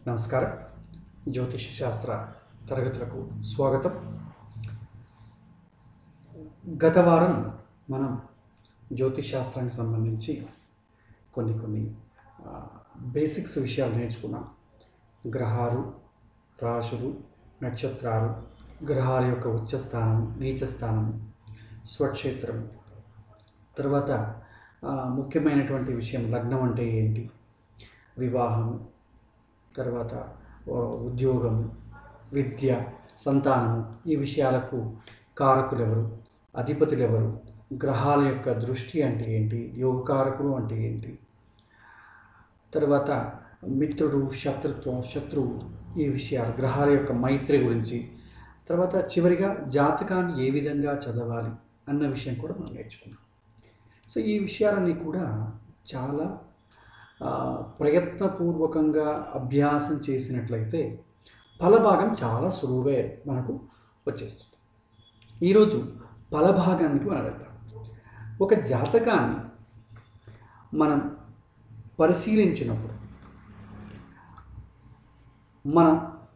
నమస్కారం జ్యోతిష శాస్త్ర తరగతులకు స్వాగతం గత వారం మనం జ్యోతిష్ శాస్త్రానికి సంబంధించి కొన్ని కొన్ని ఆ, బేసిక్స్ విషయాలు నేర్చుకున్నాం గ్రహాలు రాశులు నక్షత్రాలు గ్రహాల యొక్క ఉచ్చస్థానం నీచస్థానం స్వక్షేత్రం తర్వాత ఆ, ముఖ్యమైనటువంటి విషయం లగ్నం అంటే ఏంటి వివాహం తర్వాత ఆ, ఉద్యోగం విద్య సంతానం ఈ విషయాలకు కారకులు ఎవరు అధిపతులు ఎవరు గ్రహాల యొక్క దృష్టి అంటే ఏంటి యోగకారకులు అంటే ఏంటి తర్వాత మిత్రుడు శత్రుత్వం శత్రువు ఈ విషయాలు గ్రహాల యొక్క మైత్రి గురించి తర్వాత చివరిగా జాతకాన్ని ఏ విధంగా చదవాలి అన్న విషయం కూడా మనం నేర్చుకున్నాం సో ఈ విషయాలన్నీ కూడా చాలా ఆ, ప్రయత్నపూర్వకంగా అభ్యాసం చేసినట్లయితే ఫలభాగం చాలా సులువుగా మనకు వచ్చేస్తుంది ఈరోజు ఫలభాగానికి మనం వెళ్తాం ఒక జాతకాన్ని మనం పరిశీలించినప్పుడు మనం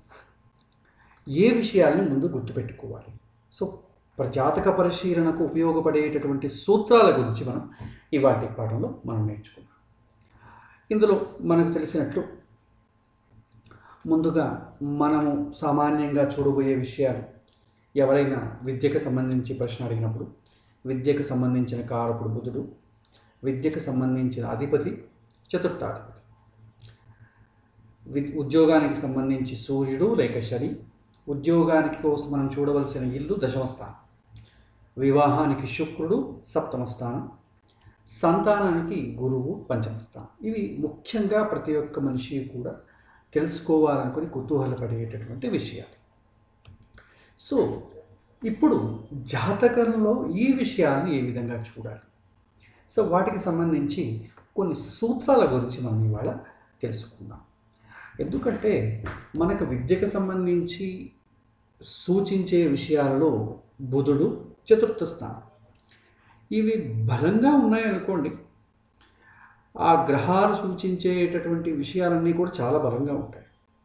ఏ విషయాల్ని ముందు గుర్తుపెట్టుకోవాలి సో ప్ర- జాతక పరిశీలనకు ఉపయోగపడేటటువంటి సూత్రాల గురించి మనం ఇవాటి పాఠంలో మనం నేర్చుకున్నాం ఇందులో మనకు తెలిసినట్లు ముందుగా మనము సామాన్యంగా చూడబోయే విషయాలు ఎవరైనా విద్యకు సంబంధించి ప్రశ్న అడిగినప్పుడు విద్యకు సంబంధించిన కారకుడు బుధుడు విద్యకు సంబంధించిన అధిపతి చతుర్థాధిపతి వి ఉద్యోగానికి సంబంధించి సూర్యుడు లేక శని ఉద్యోగానికి కోసం మనం చూడవలసిన ఇల్లు దశమ స్థానం వివాహానికి శుక్రుడు సప్తమ స్థానం సంతానానికి గురువు పంచమ స్థానం ఇవి ముఖ్యంగా ప్రతి ఒక్క మనిషి కూడా తెలుసుకోవాలనుకుని కుతూహలపడేటటువంటి విషయాలు సో ఇప్పుడు జాతకంలో ఈ విషయాలను ఏ విధంగా చూడాలి సో వాటికి సంబంధించి కొన్ని సూత్రాల గురించి మనం ఇవాళ తెలుసుకుందాం ఎందుకంటే మనకు విద్యకు సంబంధించి సూచించే విషయాలలో బుధుడు చతుర్థ స్థానం ఇవి బలంగా ఉన్నాయనుకోండి ఆ గ్రహాలు సూచించేటటువంటి విషయాలన్నీ కూడా చాలా బలంగా ఉంటాయి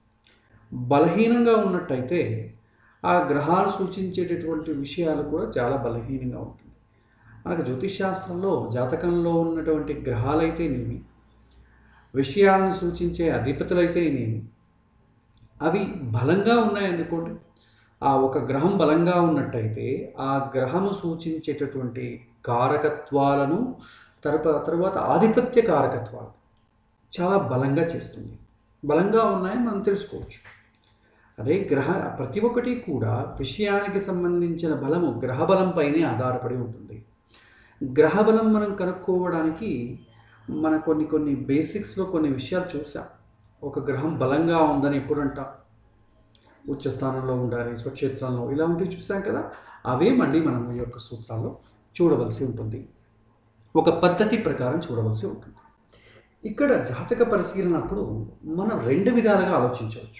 బలహీనంగా ఉన్నట్టయితే ఆ గ్రహాలు సూచించేటటువంటి విషయాలు కూడా చాలా బలహీనంగా ఉంటుంది మనకు జ్యోతిష్ శాస్త్రంలో జాతకంలో ఉన్నటువంటి గ్రహాలైతేనేమి విషయాలను సూచించే అధిపతులైతేనేమి అవి బలంగా ఉన్నాయనుకోండి ఆ ఒక గ్రహం బలంగా ఉన్నట్టయితే ఆ గ్రహము సూచించేటటువంటి కారకత్వాలను తర్వాత తర్వాత ఆధిపత్య కారకత్వాలు చాలా బలంగా చేస్తుంది బలంగా ఉన్నాయని మనం తెలుసుకోవచ్చు అదే గ్రహ ప్రతి ఒక్కటి కూడా విషయానికి సంబంధించిన బలము గ్రహ బలంపైనే ఆధారపడి ఉంటుంది గ్రహ బలం మనం కనుక్కోవడానికి మన కొన్ని కొన్ని బేసిక్స్లో కొన్ని విషయాలు చూసాం ఒక గ్రహం బలంగా ఉందని ఎప్పుడు అంటాం ఉచ్చ స్థానంలో ఉండాలి స్వక్షేత్రంలో ఇలాంటివి చూసాం కదా అవే మళ్ళీ మనం ఈ యొక్క సూత్రాల్లో చూడవలసి ఉంటుంది ఒక పద్ధతి ప్రకారం చూడవలసి ఉంటుంది ఇక్కడ జాతక పరిశీలనప్పుడు మనం రెండు విధాలుగా ఆలోచించవచ్చు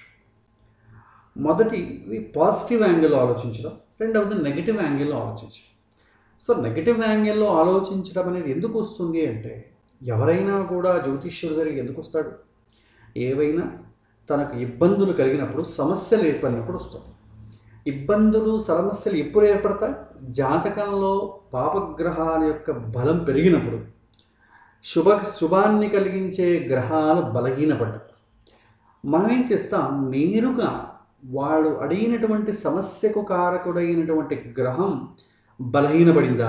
మొదటి పాజిటివ్ యాంగిల్లో ఆలోచించడం రెండవది నెగిటివ్ యాంగిల్లో ఆలోచించడం సో నెగిటివ్ యాంగిల్లో ఆలోచించడం అనేది ఎందుకు వస్తుంది అంటే ఎవరైనా కూడా జ్యోతిష్యుడి దగ్గరికి ఎందుకు వస్తాడు ఏవైనా తనకు ఇబ్బందులు కలిగినప్పుడు సమస్యలు ఏర్పడినప్పుడు వస్తుంది ఇబ్బందులు సమస్యలు ఎప్పుడు ఏర్పడతాయి జాతకంలో పాపగ్రహాల యొక్క బలం పెరిగినప్పుడు శుభ శుభాన్ని కలిగించే గ్రహాలు బలహీనపడ్డప్పుడు మనం ఏం చేస్తాం నేరుగా వాళ్ళు అడిగినటువంటి సమస్యకు కారకుడైనటువంటి గ్రహం బలహీనపడిందా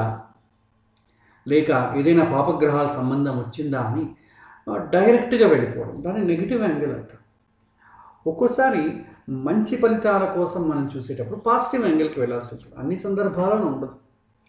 లేక ఏదైనా పాపగ్రహాల సంబంధం వచ్చిందా అని ఆ, డైరెక్ట్గా వెళ్ళిపోవడం దాన్ని నెగిటివ్ యాంగిల్ అంటారు ఒక్కోసారి మంచి ఫలితాల కోసం మనం చూసేటప్పుడు పాజిటివ్ యాంగిల్కి వెళ్ళాల్సి ఉంటుంది అన్ని సందర్భాలలో ఉండదు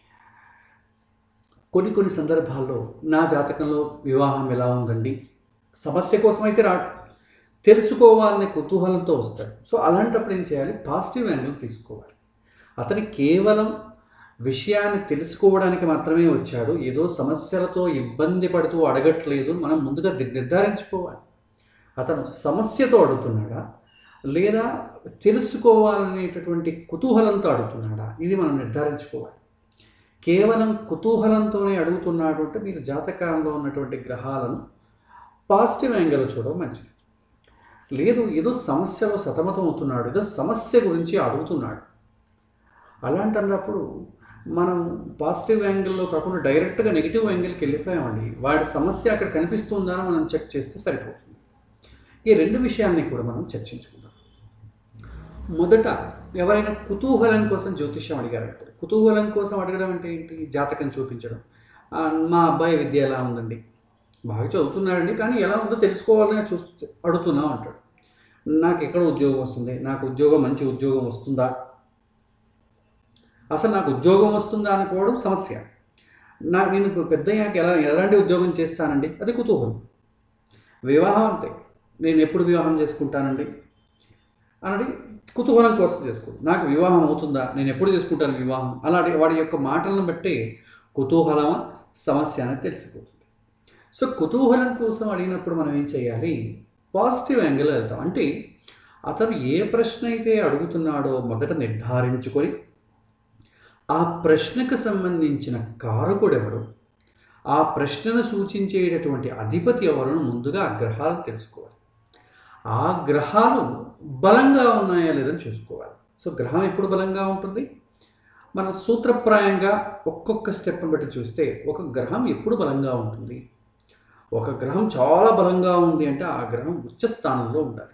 కొన్ని కొన్ని సందర్భాల్లో నా జాతకంలో వివాహం ఎలా ఉందండి సమస్య కోసం అయితే రాడు తెలుసుకోవాలనే కుతూహలంతో వస్తాడు సో అలాంటప్పుడు ఏం చేయాలి పాజిటివ్ యాంగిల్ తీసుకోవాలి అతని కేవలం విషయాన్ని తెలుసుకోవడానికి మాత్రమే వచ్చాడు ఏదో సమస్యలతో ఇబ్బంది పడుతూ అడగట్లేదు మనం ముందుగా ది- నిర్ధారించుకోవాలి అతను సమస్యతో అడుగుతున్నాడా లేదా తెలుసుకోవాలనేటటువంటి కుతూహలంతో అడుగుతున్నాడా ఇది మనం నిర్ధారించుకోవాలి కేవలం కుతూహలంతోనే అడుగుతున్నాడు అంటే మీరు జాతకంలో ఉన్నటువంటి గ్రహాలను పాజిటివ్ యాంగిల్ చూడడం మంచిది లేదు ఏదో సమస్యలో సతమతం అవుతున్నాడు ఏదో సమస్య గురించి అడుగుతున్నాడు అలాంటన్నప్పుడు మనం పాజిటివ్ యాంగిల్లో కాకుండా డైరెక్ట్గా నెగిటివ్ యాంగిల్కి వెళ్ళిపోయామండి వాడి సమస్య అక్కడ కనిపిస్తుందా అని మనం చెక్ చేస్తే సరిపోతుంది ఈ రెండు విషయాల్ని కూడా మనం చర్చించుకుందాం మొదట ఎవరైనా కుతూహలం కోసం జ్యోతిష్యం అడిగారంటే కుతూహలం కోసం అడగడం అంటే ఏంటి జాతకం చూపించడం "ఆ, మా అబ్బాయి విద్య ఎలా ఉందండి బాగా చదువుతున్నాడండి కానీ ఎలా ఉందో తెలుసుకోవాలని చూస్తూ అడుగుతున్నాం అంటాడు నాకు ఎక్కడ ఉద్యోగం వస్తుంది నాకు ఉద్యోగం మంచి ఉద్యోగం వస్తుందా అసలు నాకు ఉద్యోగం వస్తుందా అనుకోవడం సమస్య నా నేను పెద్ద అయ్యాక ఎలా ఎలాంటి ఉద్యోగం చేస్తానండి అది కుతూహలం వివాహం అంతే నేను ఎప్పుడు వివాహం చేసుకుంటానండి అన్నది కుతూహలం కోసం చేసుకోడు నాకు వివాహం అవుతుందా నేను ఎప్పుడు చేసుకుంటాను వివాహం అలాంటి వాడి యొక్క మాటలను బట్టి కుతూహలమా సమస్య అని తెలిసిపోతుంది సో కుతూహలం కోసం అడిగినప్పుడు మనం ఏం చేయాలి పాజిటివ్ యాంగిల్ వెళ్తాం అంటే అతను ఏ ప్రశ్న అయితే అడుగుతున్నాడో మొదట నిర్ధారించుకొని ఆ ప్రశ్నకు సంబంధించిన కారకుడెవడు ఆ ప్రశ్నను సూచించేటటువంటి అధిపతి ఎవరని ముందుగా ఆ గ్రహాలు తెలుసుకోవాలి ఆ గ్రహాలు బలంగా ఉన్నాయా లేదని చూసుకోవాలి సో గ్రహం ఎప్పుడు బలంగా ఉంటుంది మన సూత్రప్రాయంగా ఒక్కొక్క స్టెప్ని బట్టి చూస్తే ఒక గ్రహం ఎప్పుడు బలంగా ఉంటుంది ఒక గ్రహం చాలా బలంగా ఉంది అంటే ఆ గ్రహం ఉచ్చ స్థానంలో ఉండాలి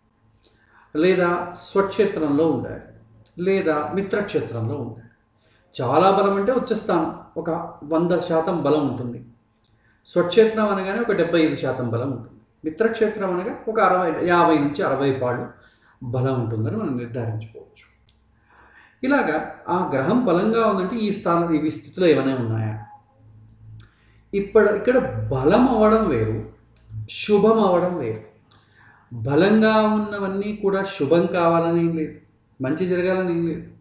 లేదా స్వక్షేత్రంలో ఉండాలి లేదా మిత్రక్షేత్రంలో ఉండాలి చాలా బలం అంటే ఉచ్చస్థానం ఒక వంద శాతం బలం ఉంటుంది స్వక్షేత్రం అనగానే ఒక డెబ్బై ఐదు శాతం బలం ఉంటుంది మిత్రక్షేత్రం అనగా ఒక అరవై యాభై నుంచి అరవై పాళ్ళు బలం ఉంటుందని మనం నిర్ధారించుకోవచ్చు ఇలాగా ఆ గ్రహం బలంగా ఉందంటే ఈ స్థానం ఈ స్థితిలో ఏమైనా ఉన్నాయా ఇప్పుడు ఇక్కడ బలం అవ్వడం వేరు శుభం అవ్వడం వేరు బలంగా ఉన్నవన్నీ కూడా శుభం కావాలని ఏం లేదు మంచి జరగాలని ఏం లేదు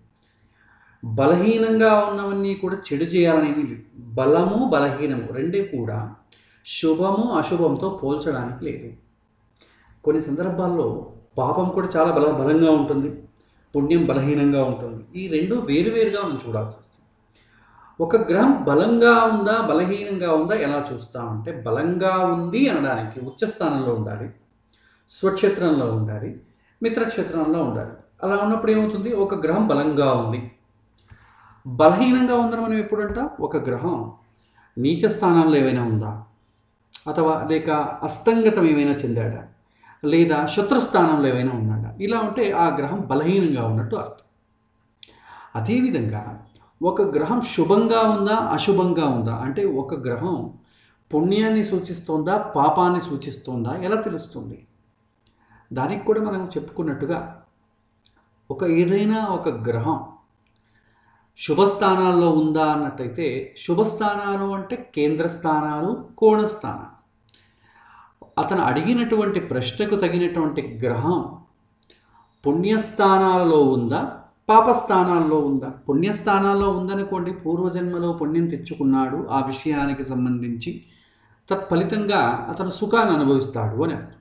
బలహీనంగా ఉన్నవన్నీ కూడా చెడు చేయాలని ఏమీ లేదు బలము బలహీనము రెండే కూడా శుభము అశుభంతో పోల్చడానికి లేదు కొన్ని సందర్భాల్లో పాపం కూడా చాలా బల బలంగా ఉంటుంది పుణ్యం బలహీనంగా ఉంటుంది ఈ రెండు వేరువేరుగా మనం చూడాల్సి వస్తుంది ఒక గ్రహం బలంగా ఉందా బలహీనంగా ఉందా ఎలా చూస్తామంటే బలంగా ఉంది అనడానికి ఉచ్చస్థానంలో ఉండాలి స్వక్షేత్రంలో ఉండాలి మిత్రక్షేత్రంలో ఉండాలి అలా ఉన్నప్పుడు ఏమవుతుంది ఒక గ్రహం బలంగా ఉంది బలహీనంగా ఉందని మనం ఎప్పుడంట ఒక గ్రహం నీచ స్థానంలో ఏమైనా ఉందా అథవా లేక అస్తంగతం ఏమైనా చెందాడా లేదా శత్రుస్థానంలో ఏమైనా ఉన్నాడా ఇలా ఉంటే ఆ గ్రహం బలహీనంగా ఉన్నట్టు అర్థం అదేవిధంగా ఒక గ్రహం శుభంగా ఉందా అశుభంగా ఉందా అంటే ఒక గ్రహం పుణ్యాన్ని సూచిస్తోందా పాపాన్ని సూచిస్తోందా ఎలా తెలుస్తుంది దానికి కూడా మనం చెప్పుకున్నట్టుగా ఒక ఏదైనా ఒక గ్రహం శుభస్థానాల్లో ఉందా అన్నట్టయితే శుభస్థానాలు అంటే కేంద్ర స్థానాలు కోణ స్థానాలు అతను అడిగినటువంటి ప్రశ్నకు తగినటువంటి గ్రహం పుణ్యస్థానాలలో ఉందా పాపస్థానాల్లో ఉందా పుణ్యస్థానాల్లో ఉందనుకోండి పూర్వజన్మలో పుణ్యం తెచ్చుకున్నాడు ఆ విషయానికి సంబంధించి తత్ఫలితంగా అతను సుఖాన్ని అనుభవిస్తాడు అని అర్థం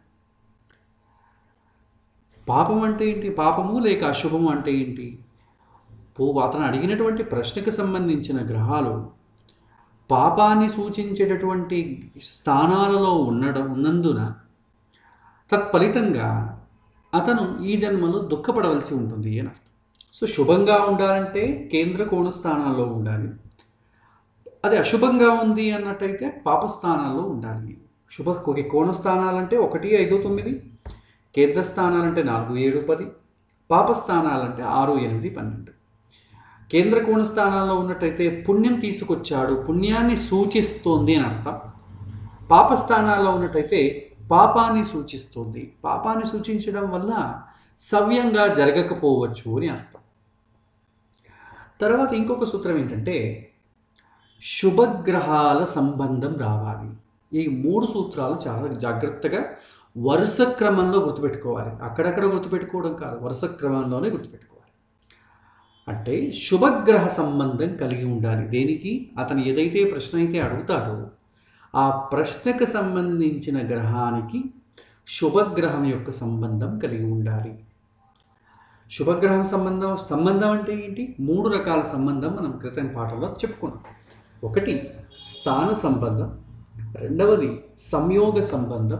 పాపం అంటే ఏంటి పాపము లేక అశుభము అంటే ఏంటి పూ అతను అడిగినటువంటి ప్రశ్నకు సంబంధించిన గ్రహాలు పాపాన్ని సూచించేటటువంటి స్థానాలలో ఉండడం ఉన్నందున తత్ఫలితంగా అతను ఈ జన్మలో దుఃఖపడవలసి ఉంటుంది అని అర్థం సో శుభంగా ఉండాలంటే కేంద్ర కోణ స్థానాల్లో ఉండాలి అది అశుభంగా ఉంది అన్నట్టయితే పాపస్థానాల్లో ఉండాలి శుభ ఒక కోణ స్థానాలంటే ఒకటి ఐదు తొమ్మిది కేంద్ర స్థానాలంటే నాలుగు ఏడు పది పాపస్థానాలంటే ఆరు ఎనిమిది పన్నెండు కేంద్ర కోణ స్థానాల్లో ఉన్నట్టయితే పుణ్యం తీసుకొచ్చాడు పుణ్యాన్ని సూచిస్తోంది అని అర్థం పాపస్థానాల్లో ఉన్నట్టయితే పాపాన్ని సూచిస్తుంది పాపాన్ని సూచించడం వల్ల సవ్యంగా జరగకపోవచ్చు అని అర్థం తర్వాత ఇంకొక సూత్రం ఏంటంటే శుభగ్రహాల సంబంధం రావాలి ఈ మూడు సూత్రాలు చాలా జాగ్రత్తగా వరుస క్రమంలో గుర్తుపెట్టుకోవాలి అక్కడక్కడ గుర్తుపెట్టుకోవడం కాదు వరుస క్రమంలోనే గుర్తుపెట్టుకోవాలి అంటే శుభగ్రహ సంబంధం కలిగి ఉండాలి దేనికి అతను ఏదైతే ప్రశ్న అయితే అడుగుతాడో ఆ ప్రశ్నకు సంబంధించిన గ్రహానికి శుభగ్రహం యొక్క సంబంధం కలిగి ఉండాలి శుభగ్రహం సంబంధం సంబంధం అంటే ఏంటి మూడు రకాల సంబంధం మనం క్రితం పాఠంలో చెప్పుకున్నాం ఒకటి స్థాన సంబంధం రెండవది సంయోగ సంబంధం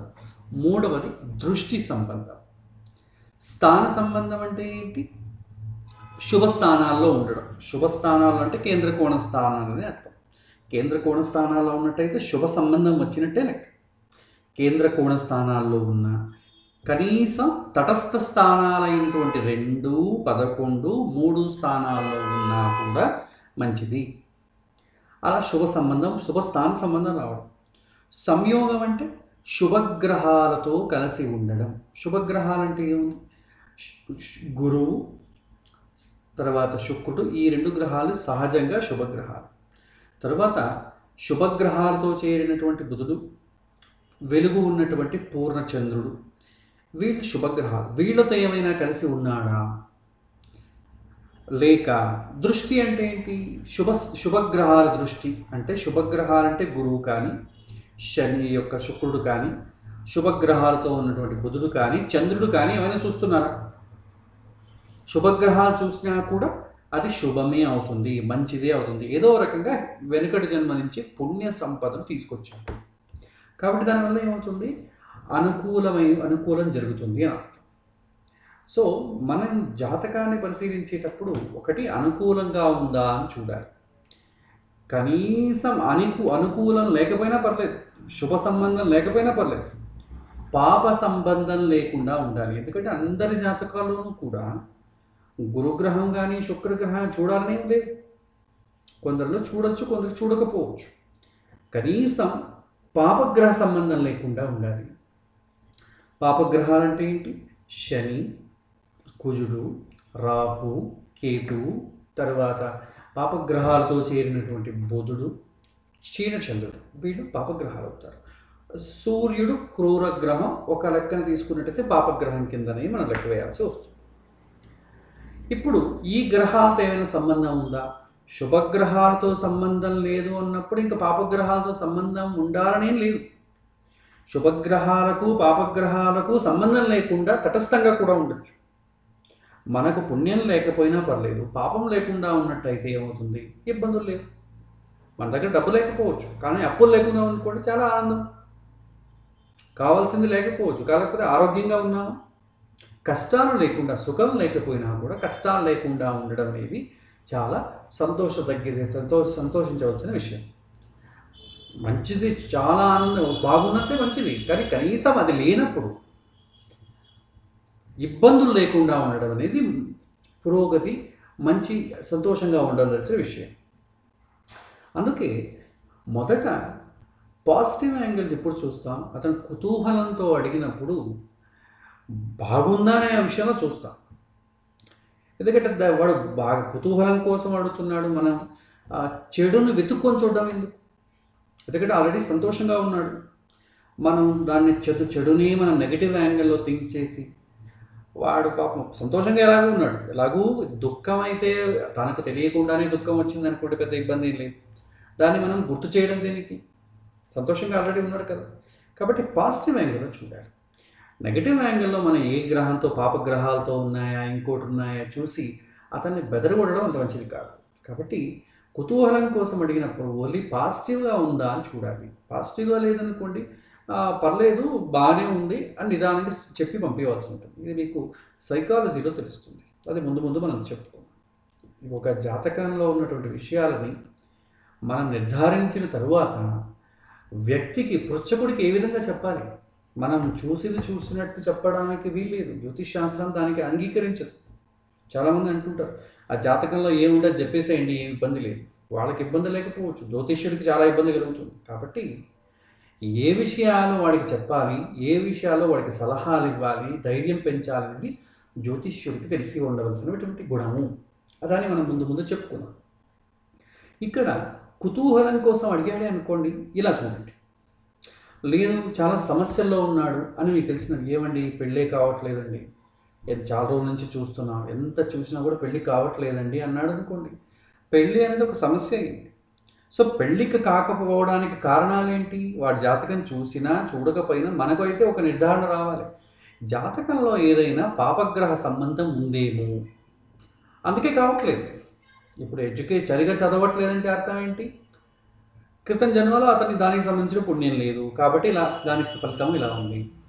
మూడవది దృష్టి సంబంధం స్థాన సంబంధం అంటే ఏంటి శుభ స్థానాల్లో ఉండడం శుభ స్థానాలు అంటే కేంద్ర కోణ స్థానాలు అని అర్థం కేంద్ర కోణ స్థానాల్లో ఉన్నట్టయితే శుభ సంబంధం వచ్చినట్టే లెక్క కేంద్ర కోణ స్థానాల్లో ఉన్న కనీసం తటస్థ స్థానాలైనటువంటి రెండు పదకొండు మూడు స్థానాల్లో ఉన్నా కూడా మంచిది అలా శుభ సంబంధం శుభ స్థాన సంబంధం రావడం సంయోగం అంటే శుభగ్రహాలతో కలిసి ఉండడం శుభగ్రహాలు అంటే ఏముంది శు- శు- గురువు తర్వాత శుక్రుడు ఈ రెండు గ్రహాలు సహజంగా శుభగ్రహాలు తర్వాత శుభగ్రహాలతో చేరినటువంటి బుధుడు వెలుగు ఉన్నటువంటి పూర్ణచంద్రుడు వీళ్ళు శుభగ్రహాలు వీళ్ళతో ఏమైనా కలిసి ఉన్నాడా లేక దృష్టి అంటే ఏంటి శుభ శుభగ్రహాల దృష్టి అంటే శుభగ్రహాలు అంటే గురువు కానీ శని యొక్క శుక్రుడు కానీ శుభగ్రహాలతో ఉన్నటువంటి బుధుడు కానీ చంద్రుడు కానీ ఏమైనా చూస్తున్నారా శుభగ్రహాలు చూసినా కూడా అది శుభమే అవుతుంది మంచిదే అవుతుంది ఏదో రకంగా వెనుకటి జన్మ నుంచి పుణ్య సంపదను తీసుకొచ్చాం కాబట్టి దానివల్ల ఏమవుతుంది అనుకూలమై అనుకూలం జరుగుతుంది అని అర్థం సో మనం జాతకాన్ని పరిశీలించేటప్పుడు ఒకటి అనుకూలంగా ఉందా అని చూడాలి కనీసం అనుకు అనుకూలం లేకపోయినా పర్లేదు శుభ సంబంధం లేకపోయినా పర్లేదు పాప సంబంధం లేకుండా ఉండాలి ఎందుకంటే అందరి జాతకాల్లోనూ కూడా గురుగ్రహం కానీ శుక్రగ్రహం చూడాలని ఏం లేదు కొందరిలో చూడొచ్చు కొందరు చూడకపోవచ్చు కనీసం పాపగ్రహ సంబంధం లేకుండా ఉండాలి పాపగ్రహాలంటే ఏంటి శని కుజుడు రాహు కేతువు తర్వాత పాపగ్రహాలతో చేరినటువంటి బుధుడు క్షీణచంద్రుడు వీళ్ళు పాపగ్రహాలు అవుతారు సూర్యుడు క్రూర గ్రహం ఒక లెక్కన తీసుకున్నట్టయితే పాపగ్రహం కిందనే మనం లెక్క వేయాల్సి వస్తుంది ఇప్పుడు ఈ గ్రహాలతో ఏమైనా సంబంధం ఉందా శుభగ్రహాలతో సంబంధం లేదు అన్నప్పుడు ఇంకా పాపగ్రహాలతో సంబంధం ఉండాలనేం లేదు శుభగ్రహాలకు పాపగ్రహాలకు సంబంధం లేకుండా తటస్థంగా కూడా ఉండొచ్చు మనకు పుణ్యం లేకపోయినా పర్లేదు పాపం లేకుండా ఉన్నట్టయితే ఏమవుతుంది ఇబ్బందులు లేవు మన దగ్గర డబ్బు లేకపోవచ్చు కానీ అప్పులు లేకుండా అనుకోండి చాలా ఆనందం కావాల్సింది లేకపోవచ్చు కాకపోతే ఆరోగ్యంగా ఉన్నాము కష్టాలు లేకుండా సుఖం లేకపోయినా కూడా కష్టాలు లేకుండా ఉండడం అనేది చాలా సంతోషదగ్గది సంతోష సంతోషించవలసిన విషయం మంచిది చాలా ఆనందం బాగున్నట్టే మంచిది కానీ కనీసం అది లేనప్పుడు ఇబ్బందులు లేకుండా ఉండడం అనేది పురోగతి మంచి సంతోషంగా ఉండవలసిన విషయం అందుకే మొదట పాజిటివ్ యాంగిల్ ఎప్పుడు చూస్తాం అతను కుతూహలంతో అడిగినప్పుడు బాగుందా అనే విషయంలో చూస్తాం ఎందుకంటే దా- వాడు బాగా కుతూహలం కోసం అడుగుతున్నాడు మనం ఆ చెడును వెతుక్కొని చూడడం ఎందుకు ఎందుకంటే ఆల్రెడీ సంతోషంగా ఉన్నాడు మనం దాన్ని చెడు చెడుని మనం నెగిటివ్ యాంగిల్లో థింక్ చేసి వాడు పాపం సంతోషంగా ఎలాగూ ఉన్నాడు ఎలాగూ దుఃఖం అయితే తనకు తెలియకుండానే దుఃఖం వచ్చింది అనుకుంటే పెద్ద ఇబ్బంది ఏం లేదు దాన్ని మనం గుర్తు చేయడం దేనికి సంతోషంగా ఆల్రెడీ ఉన్నాడు కదా కాబట్టి పాజిటివ్ యాంగిల్లో చూడాలి నెగటివ్ యాంగిల్లో మనం ఏ గ్రహంతో పాపగ్రహాలతో ఉన్నాయా ఇంకోటి ఉన్నాయా చూసి అతన్ని బెదరగొట్టడం అంత మంచిది కాదు కాబట్టి కుతూహలం కోసం అడిగినప్పుడు ఓన్లీ పాజిటివ్గా ఉందా అని చూడాలి పాజిటివ్గా లేదనుకోండి "ఆ, పర్లేదు బాగానే ఉంది అని నిదానంగా చెప్పి పంపించవలసి ఉంటుంది ఇది మీకు సైకాలజీలో తెలుస్తుంది అది ముందు ముందు మనం చెప్పుకుందాం ఒక జాతకంలో ఉన్నటువంటి విషయాలని మనం నిర్ధారించిన తరువాత వ్యక్తికి పృచ్చకుడికి ఏ విధంగా చెప్పాలి మనం చూసింది చూసినట్టు చెప్పడానికి వీల్లేదు జ్యోతిష్ శాస్త్రం దానికి అంగీకరించదు చాలామంది అంటుంటారు ఆ జాతకంలో ఏముండదు చెప్పేసేయండి ఏం ఇబ్బంది లేదు వాళ్ళకి ఇబ్బంది లేకపోవచ్చు జ్యోతిష్యుడికి చాలా ఇబ్బంది కలుగుతుంది కాబట్టి ఏ విషయాలు వాడికి చెప్పాలి ఏ విషయాల్లో వాడికి సలహాలు ఇవ్వాలి ధైర్యం పెంచాలనేది జ్యోతిష్యుడికి తెలిసి ఉండవలసినటువంటి గుణము అదాన్ని మనం ముందు ముందు చెప్పుకున్నాం ఇక్కడ కుతూహలం కోసం అడిగాడే అనుకోండి ఇలా చూడండి లేదు చాలా సమస్యల్లో ఉన్నాడు అని మీకు తెలిసిన ఏమండి పెళ్ళే కావట్లేదండి నేను చాలా రోజుల నుంచి చూస్తున్నాం ఎంత చూసినా కూడా పెళ్ళి కావట్లేదండి అన్నాడు అనుకోండి పెళ్ళి అనేది ఒక సమస్య అయింది సో పెళ్ళికి కాకపోవడానికి కారణాలు ఏంటి వాడి జాతకం చూసినా చూడకపోయినా మనకు అయితే ఒక నిర్ధారణ రావాలి జాతకంలో ఏదైనా పాపగ్రహ సంబంధం ఉందేమో అందుకే కావట్లేదు ఇప్పుడు ఎడ్యుకేషన్ సరిగా చదవట్లేదంటే అర్థం ఏంటి క్రితం జన్మలో అతనికి దానికి సంబంధించిన పుణ్యం లేదు కాబట్టి ఇలా దానికి ఫలితం ఇలా ఉంది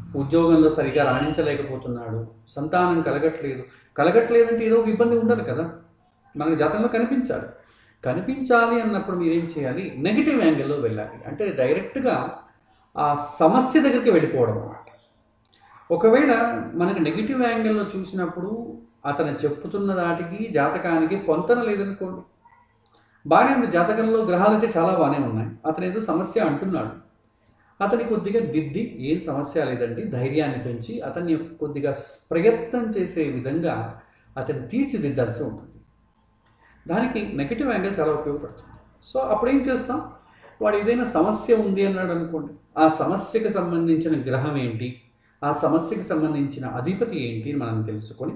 ఉద్యోగంలో సరిగా రాణించలేకపోతున్నాడు సంతానం కలగట్లేదు కలగట్లేదంటే ఏదో ఒక ఇబ్బంది ఉండాలి కదా మనకి జాతకంలో కనిపించాలి కనిపించాలి అన్నప్పుడు మీరేం చేయాలి నెగిటివ్ యాంగిల్లో వెళ్ళాలి అంటే డైరెక్ట్గా ఆ సమస్య దగ్గరికి వెళ్ళిపోవడం అన్నమాట ఒకవేళ మనకి నెగిటివ్ యాంగిల్లో చూసినప్పుడు అతను చెప్పుతున్న దాటికి జాతకానికి పొంతన లేదనుకోండి బాగానే ఉంది జాతకంలో గ్రహాలు అయితే చాలా బాగానే ఉన్నాయి అతను ఏదో సమస్య అంటున్నాడు అతని కొద్దిగా దిద్ది ఏం సమస్య లేదండి ధైర్యాన్ని పెంచి అతన్ని కొద్దిగా ప్రయత్నం చేసే విధంగా అతన్ని తీర్చిదిద్దాల్సి ఉంటుంది దానికి నెగిటివ్ యాంగిల్ చాలా ఉపయోగపడుతుంది సో అప్పుడు ఏం చేస్తాం వాడు ఏదైనా సమస్య ఉంది అన్నాడు అనుకోండి ఆ సమస్యకు సంబంధించిన గ్రహం ఏంటి ఆ సమస్యకు సంబంధించిన అధిపతి ఏంటి అని మనం తెలుసుకొని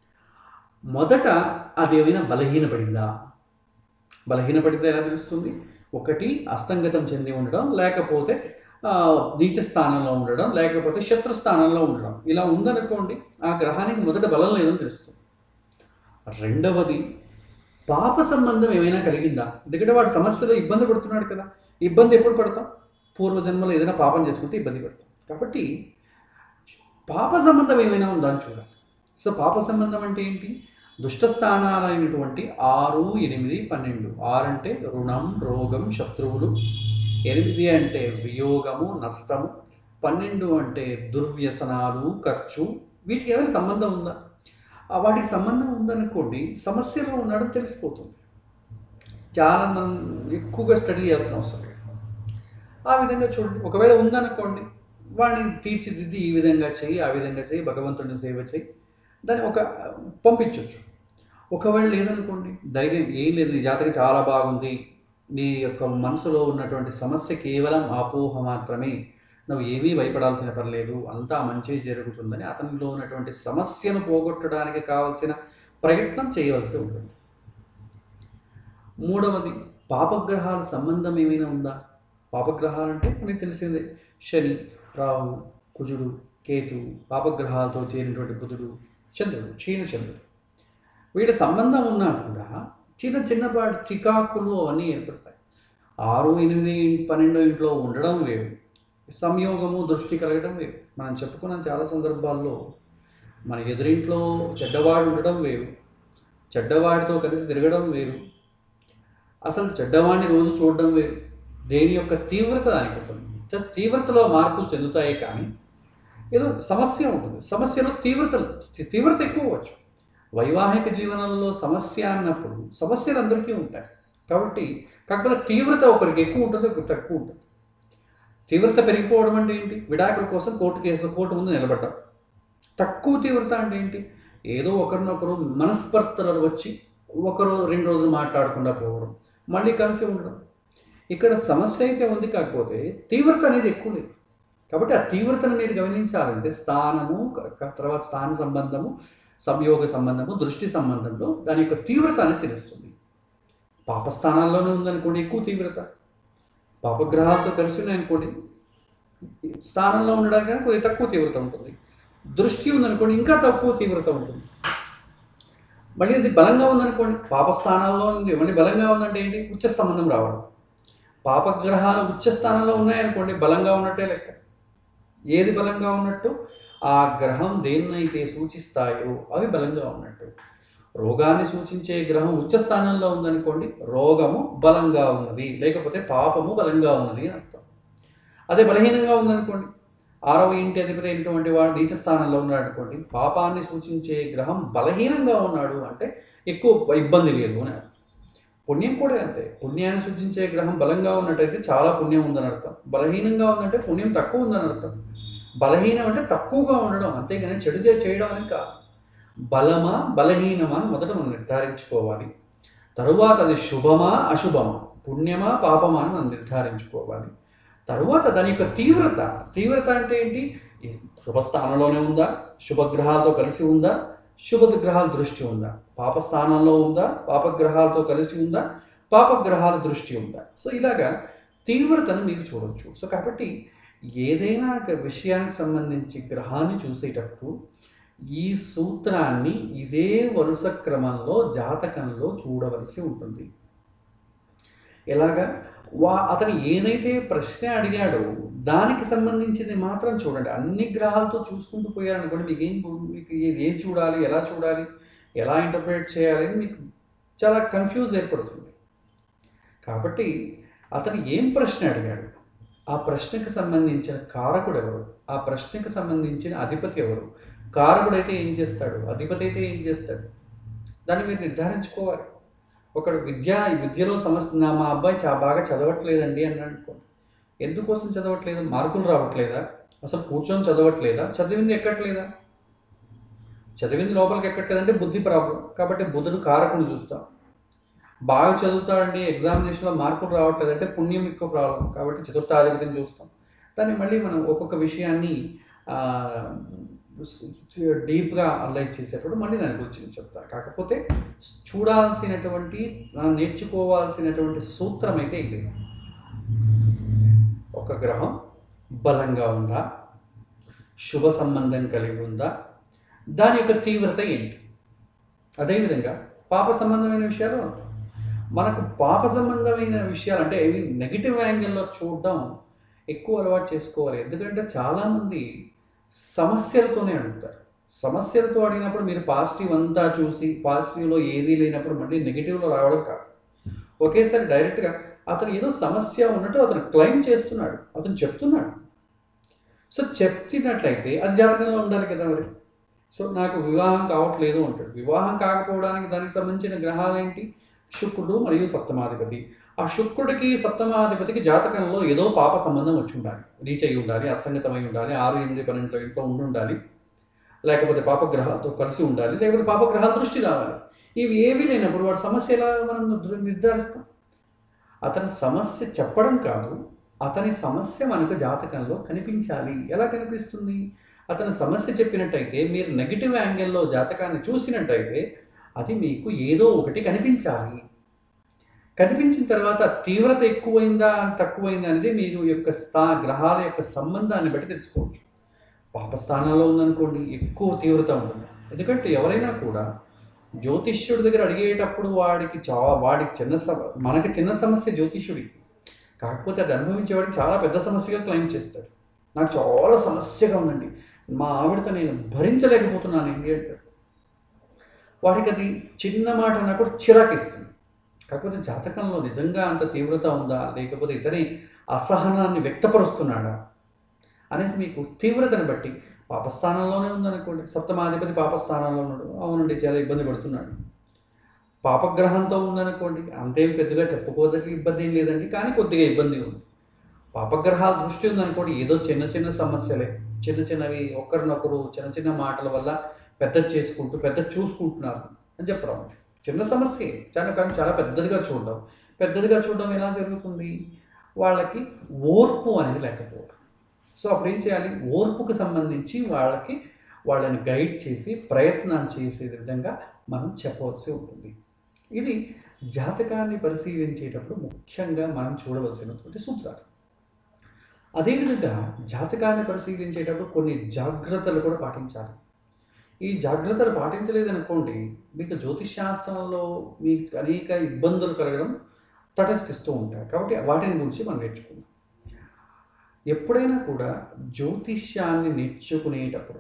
మొదట అది ఏమైనా బలహీనపడిందా బలహీనపడితే ఎలా తెలుస్తుంది ఒకటి అస్తంగతం చెంది ఉండడం లేకపోతే ఆ, నీచ స్థానంలో ఉండడం లేకపోతే శత్రు స్థానంలో ఉండడం ఇలా ఉందనుకోండి ఆ గ్రహానికి మొదట బలం లేదని తెలుస్తుంది రెండవది పాప సంబంధం ఏమైనా కలిగిందా ఎందుకంటే వాడు సమస్యలో ఇబ్బంది పడుతున్నాడు కదా ఇబ్బంది ఎప్పుడు పడతాం పూర్వజన్మలో ఏదైనా పాపం చేసుకుంటే ఇబ్బంది పడతాం కాబట్టి పాప సంబంధం ఏమైనా ఉందా అని చూడాలి సో పాప సంబంధం అంటే ఏంటి దుష్ట స్థానాలైనటువంటి ఆరు ఎనిమిది పన్నెండు ఆరు అంటే రుణం రోగం శత్రువులు ఎనిమిది అంటే వియోగము నష్టము పన్నెండు అంటే దుర్వ్యసనాలు ఖర్చు వీటికి ఏమైనా సంబంధం ఉందా ఆ వాటికి సంబంధం ఉందనుకోండి సమస్యలో ఉన్నాడో తెలిసిపోతుంది చాలా మనం ఎక్కువగా స్టడీ చేయాల్సిన అవసరం లేదు ఆ విధంగా చూడండి ఒకవేళ ఉందనుకోండి వాడిని తీర్చిదిద్ది ఈ విధంగా చేయి ఆ విధంగా చేయి భగవంతుడిని సేవ చేయి దాన్ని ఒక పంపించవచ్చు ఒకవేళ లేదనుకోండి ధైర్యం ఏం లేదు నీ జాతకం చాలా బాగుంది నీ యొక్క మనసులో ఉన్నటువంటి సమస్య కేవలం అపోహ మాత్రమే నువ్వు ఏమీ భయపడాల్సిన పని లేదు అంతా మంచి జరుగుతుందని అతనిలో ఉన్నటువంటి సమస్యను పోగొట్టడానికి కావలసిన ప్రయత్నం చేయవలసి ఉంటుంది మూడవది పాపగ్రహాల సంబంధం ఏమైనా ఉందా పాపగ్రహాలు అంటే మనకి తెలిసిందే శని రాహు కుజుడు కేతు పాపగ్రహాలతో చేరినటువంటి బుధుడు చంద్రుడు క్షీణ చంద్రుడు వీటి సంబంధం ఉన్నా కూడా చిన్న చిన్నపాటి చికాకులు అవన్నీ ఏర్పడతాయి ఆరు ఎనిమిది పన్నెండో ఇంట్లో ఉండడం వేరు సంయోగము దృష్టి కలగడం వేరు మనం చెప్పుకున్న చాలా సందర్భాల్లో మన ఎదురింట్లో చెడ్డవాడు ఉండడం వేరు చెడ్డవాడితో కలిసి తిరగడం వేరు అసలు చెడ్డవాడిని రోజు చూడడం వేరు దేని యొక్క తీవ్రత దానికి ఉంటుంది జస్ట్ తీవ్రతలో మార్పులు చెందుతాయి కానీ ఏదో సమస్య ఉంటుంది సమస్యలో తీవ్రత తీవ్రత ఎక్కువ అవ్వచ్చు వైవాహిక జీవనంలో సమస్య అన్నప్పుడు సమస్యలు అందరికీ ఉంటాయి కాబట్టి కాకపోతే తీవ్రత ఒకరికి ఎక్కువ ఉంటుంది ఒకరికి తక్కువ ఉంటుంది తీవ్రత పెరిగిపోవడం అంటే ఏంటి విడాకుల కోసం కోర్టు కేసు కోర్టు ముందు నిలబడ్డం తక్కువ తీవ్రత అంటే ఏంటి ఏదో ఒకరినొకరు మనస్పర్ధలు వచ్చి ఒకరు రెండు రోజులు మాట్లాడకుండా పోవడం మళ్ళీ కలిసి ఉండడం ఇక్కడ సమస్య అయితే ఉంది కాకపోతే తీవ్రత అనేది ఎక్కువ లేదు కాబట్టి ఆ తీవ్రతను మీరు గమనించాలంటే స్థానము క- క- తర్వాత స్థాన సంబంధము సంయోగ సంబంధము దృష్టి సంబంధంలో దాని యొక్క తీవ్రత అనేది తెలుస్తుంది పాపస్థానాల్లోనే ఉందనుకోండి ఎక్కువ తీవ్రత పాపగ్రహాలతో కలిసి ఉన్నాయనుకోండి స్థానంలో ఉండడానికి కానీ కొద్దిగా తక్కువ తీవ్రత ఉంటుంది దృష్టి ఉందనుకోండి ఇంకా తక్కువ తీవ్రత ఉంటుంది మళ్ళీ అది బలంగా ఉందనుకోండి పాపస్థానాల్లో ఉంది మళ్ళీ బలంగా ఉందంటే ఏంటి ఉచ్చ సంబంధం రావడం పాపగ్రహాలు ఉచ్చ స్థానంలో ఉన్నాయనుకోండి బలంగా ఉన్నట్టే లెక్క ఏది బలంగా ఉన్నట్టు ఆ గ్రహం దేన్నైతే సూచిస్తాయో అవి బలంగా ఉన్నట్టు రోగాన్ని సూచించే గ్రహం ఉచ్చ స్థానంలో ఉందనుకోండి రోగము బలంగా ఉన్నది లేకపోతే పాపము బలంగా ఉన్నది అని అర్థం అదే బలహీనంగా ఉందనుకోండి ఆరవ ఇంటి అధిపతి అయినటువంటి వాడు నీచ స్థానంలో ఉన్నాడు అనుకోండి పాపాన్ని సూచించే గ్రహం బలహీనంగా ఉన్నాడు అంటే ఎక్కువ ఇబ్బంది లేదు అని అర్థం పుణ్యం కూడా అంతే పుణ్యాన్ని సూచించే గ్రహం బలంగా ఉన్నట్టయితే చాలా పుణ్యం ఉందని అర్థం బలహీనంగా ఉందంటే పుణ్యం తక్కువ ఉందని అర్థం బలహీనం అంటే తక్కువగా ఉండడం అంతేగాని చెడు చే- చేయడం అని కాదు బలమా బలహీనమా అని మొదట మనం నిర్ధారించుకోవాలి తరువాత అది శుభమా అశుభమా పుణ్యమా పాపమా అని మనం నిర్ధారించుకోవాలి తరువాత దాని యొక్క తీవ్రత తీవ్రత అంటే ఏంటి ఈ శుభస్థానంలోనే ఉందా శుభగ్రహాలతో కలిసి ఉందా శుభగ్రహాల దృష్టి ఉందా పాపస్థానంలో ఉందా పాపగ్రహాలతో కలిసి ఉందా పాపగ్రహాల దృష్టి ఉందా సో ఇలాగా తీవ్రతను మీరు చూడొచ్చు సో కాబట్టి ఏదైనా ఒక విషయానికి సంబంధించి గ్రహాన్ని చూసేటప్పుడు ఈ సూత్రాన్ని ఇదే వరుస క్రమంలో జాతకంలో చూడవలసి ఉంటుంది ఎలాగా వా అతను ఏదైతే ప్రశ్న అడిగాడో దానికి సంబంధించింది మాత్రం చూడండి అన్ని గ్రహాలతో చూసుకుంటూ పోయారనుకోండి మీకు ఏం మీకు ఏది ఏం చూడాలి ఎలా చూడాలి ఎలా ఇంటర్ప్రిట్ చేయాలి అని మీకు చాలా కన్ఫ్యూజ్ ఏర్పడుతుంది కాబట్టి అతను ఏం ప్రశ్న అడిగాడు ఆ ప్రశ్నకు సంబంధించిన కారకుడు ఎవరు ఆ ప్రశ్నకు సంబంధించిన అధిపతి ఎవరు కారకుడైతే ఏం చేస్తాడు అధిపతి అయితే ఏం చేస్తాడు దాన్ని మీరు నిర్ధారించుకోవాలి ఒకడు విద్య విద్యలో సమస్య నా మా అబ్బాయి చా బాగా చదవట్లేదండి అని అనుకోండి ఎందుకోసం చదవట్లేదు మార్కులు రావట్లేదా అసలు కూర్చొని చదవట్లేదా చదివింది ఎక్కట్లేదా చదివింది లోపలికి ఎక్కట్లేదంటే బుద్ధి ప్రాబ్లం కాబట్టి బుద్ధుడు కారకుని చూస్తాం బాగా చదువుతాడండి ఎగ్జామినేషన్లో మార్కులు రావట్లేదు అంటే పుణ్యం ఎక్కువ ప్రాబ్లం కాబట్టి చతుర్థాధిపతిని చూస్తాం దాన్ని మళ్ళీ మనం ఒక్కొక్క విషయాన్ని డీప్గా అనలైజ్ చేసేటప్పుడు మళ్ళీ దాని గురించి నేను చెప్తాను కాకపోతే చూడాల్సినటువంటి మనం నేర్చుకోవాల్సినటువంటి సూత్రం అయితే ఇది ఒక గ్రహం బలంగా ఉందా శుభ సంబంధం కలిగి ఉందా దాని యొక్క తీవ్రత ఏంటి అదేవిధంగా పాప సంబంధమైన విషయాలు మనకు పాప సంబంధమైన విషయాలు అంటే ఇవి నెగిటివ్ యాంగిల్లో చూడడం ఎక్కువ అలవాటు చేసుకోవాలి ఎందుకంటే చాలామంది సమస్యలతోనే అడుగుతారు సమస్యలతో అడిగినప్పుడు మీరు పాజిటివ్ అంతా చూసి పాజిటివ్లో ఏదీ లేనప్పుడు మళ్ళీ నెగిటివ్లో రావడం కాదు ఒకేసారి డైరెక్ట్గా అతను ఏదో సమస్య ఉన్నట్టు అతను క్లెయిమ్ చేస్తున్నాడు అతను చెప్తున్నాడు సో చెప్తున్నట్లయితే అది జాతకంలో ఉండాలి కదా మరి సో నాకు వివాహం కావట్లేదు అంటాడు వివాహం కాకపోవడానికి దానికి సంబంధించిన గ్రహాలు ఏంటి శుక్రుడు మరియు సప్తమాధిపతి ఆ శుక్రుడికి సప్తమాధిపతికి జాతకంలో ఏదో పాప సంబంధం వచ్చి ఉండాలి రీచ్ అయి ఉండాలి అస్తంగతమై ఉండాలి ఆరు ఎనిమిది పన్నెండులో ఇంట్లో ఉండి ఉండాలి లేకపోతే పాపగ్రహాలతో కలిసి ఉండాలి లేకపోతే పాపగ్రహాల దృష్టి రావాలి ఇవి ఏవి లేనప్పుడు వాడి సమస్య ఎలా మనం నిర్ధ- నిర్ధారిస్తాం అతని సమస్య చెప్పడం కాదు అతని సమస్య మనకు జాతకంలో కనిపించాలి ఎలా కనిపిస్తుంది అతని సమస్య చెప్పినట్టయితే మీరు నెగిటివ్ యాంగిల్లో జాతకాన్ని చూసినట్టయితే అది మీకు ఏదో ఒకటి కనిపించాలి కనిపించిన తర్వాత తీవ్రత ఎక్కువైందా తక్కువైందా అనేది మీరు యొక్క స్థా గ్రహాల యొక్క సంబంధాన్ని బట్టి తెలుసుకోవచ్చు పాపస్థానాల్లో ఉందనుకోండి ఎక్కువ తీవ్రత ఉంటుంది ఎందుకంటే ఎవరైనా కూడా జ్యోతిష్యుడి దగ్గర అడిగేటప్పుడు వాడికి చా వాడికి చిన్న సమ మనకి చిన్న సమస్య జ్యోతిష్యుడికి కాకపోతే అది అనుభవించేవాడికి చాలా పెద్ద సమస్యగా క్లెయిమ్ చేస్తాడు నాకు చాలా సమస్యగా ఉందండి మా ఆవిడతో నేను భరించలేకపోతున్నాను ఏంటి అంటాడు వాడికి అది చిన్న మాట అన్నా కూడా చిరాకిస్తుంది కాకపోతే జాతకంలో నిజంగా అంత తీవ్రత ఉందా లేకపోతే ఇతని అసహనాన్ని వ్యక్తపరుస్తున్నాడా అనేది మీకు తీవ్రతను బట్టి పాపస్థానంలోనే ఉందనుకోండి సప్తమాధిపతి పాపస్థానంలో ఉన్నాడు అవునండి చాలా ఇబ్బంది పడుతున్నాడు పాపగ్రహంతో ఉందనుకోండి అంతేం పెద్దగా చెప్పుకోదగ్గ ఇబ్బంది ఏం లేదండి కానీ కొద్దిగా ఇబ్బంది ఉంది పాపగ్రహాల దృష్టి ఉందనుకోండి ఏదో చిన్న చిన్న సమస్యలే చిన్న చిన్నవి ఒకరినొకరు చిన్న చిన్న మాటల వల్ల పెద్ద చేసుకుంటూ పెద్ద చూసుకుంటున్నారు అని చెప్పడం చిన్న సమస్య చాలా కానీ చాలా పెద్దదిగా చూడడం పెద్దదిగా చూడడం ఎలా జరుగుతుంది వాళ్ళకి ఓర్పు అనేది లేకపోవడం సో అప్పుడు ఏం చేయాలి ఓర్పుకు సంబంధించి వాళ్ళకి వాళ్ళని గైడ్ చేసి ప్రయత్నం చేసే విధంగా మనం చెప్పవలసి ఉంటుంది ఇది జాతకాన్ని పరిశీలించేటప్పుడు ముఖ్యంగా మనం చూడవలసినటువంటి సూత్రాలు అదేవిధంగా జాతకాన్ని పరిశీలించేటప్పుడు కొన్ని జాగ్రత్తలు కూడా పాటించాలి ఈ జాగ్రత్తలు పాటించలేదనుకోండి మీకు జ్యోతిష్శాస్త్రంలో మీకు అనేక ఇబ్బందులు కలగడం తటస్థిస్తూ ఉంటాయి కాబట్టి వాటిని గురించి మనం నేర్చుకుందాం ఎప్పుడైనా కూడా జ్యోతిష్యాన్ని నేర్చుకునేటప్పుడు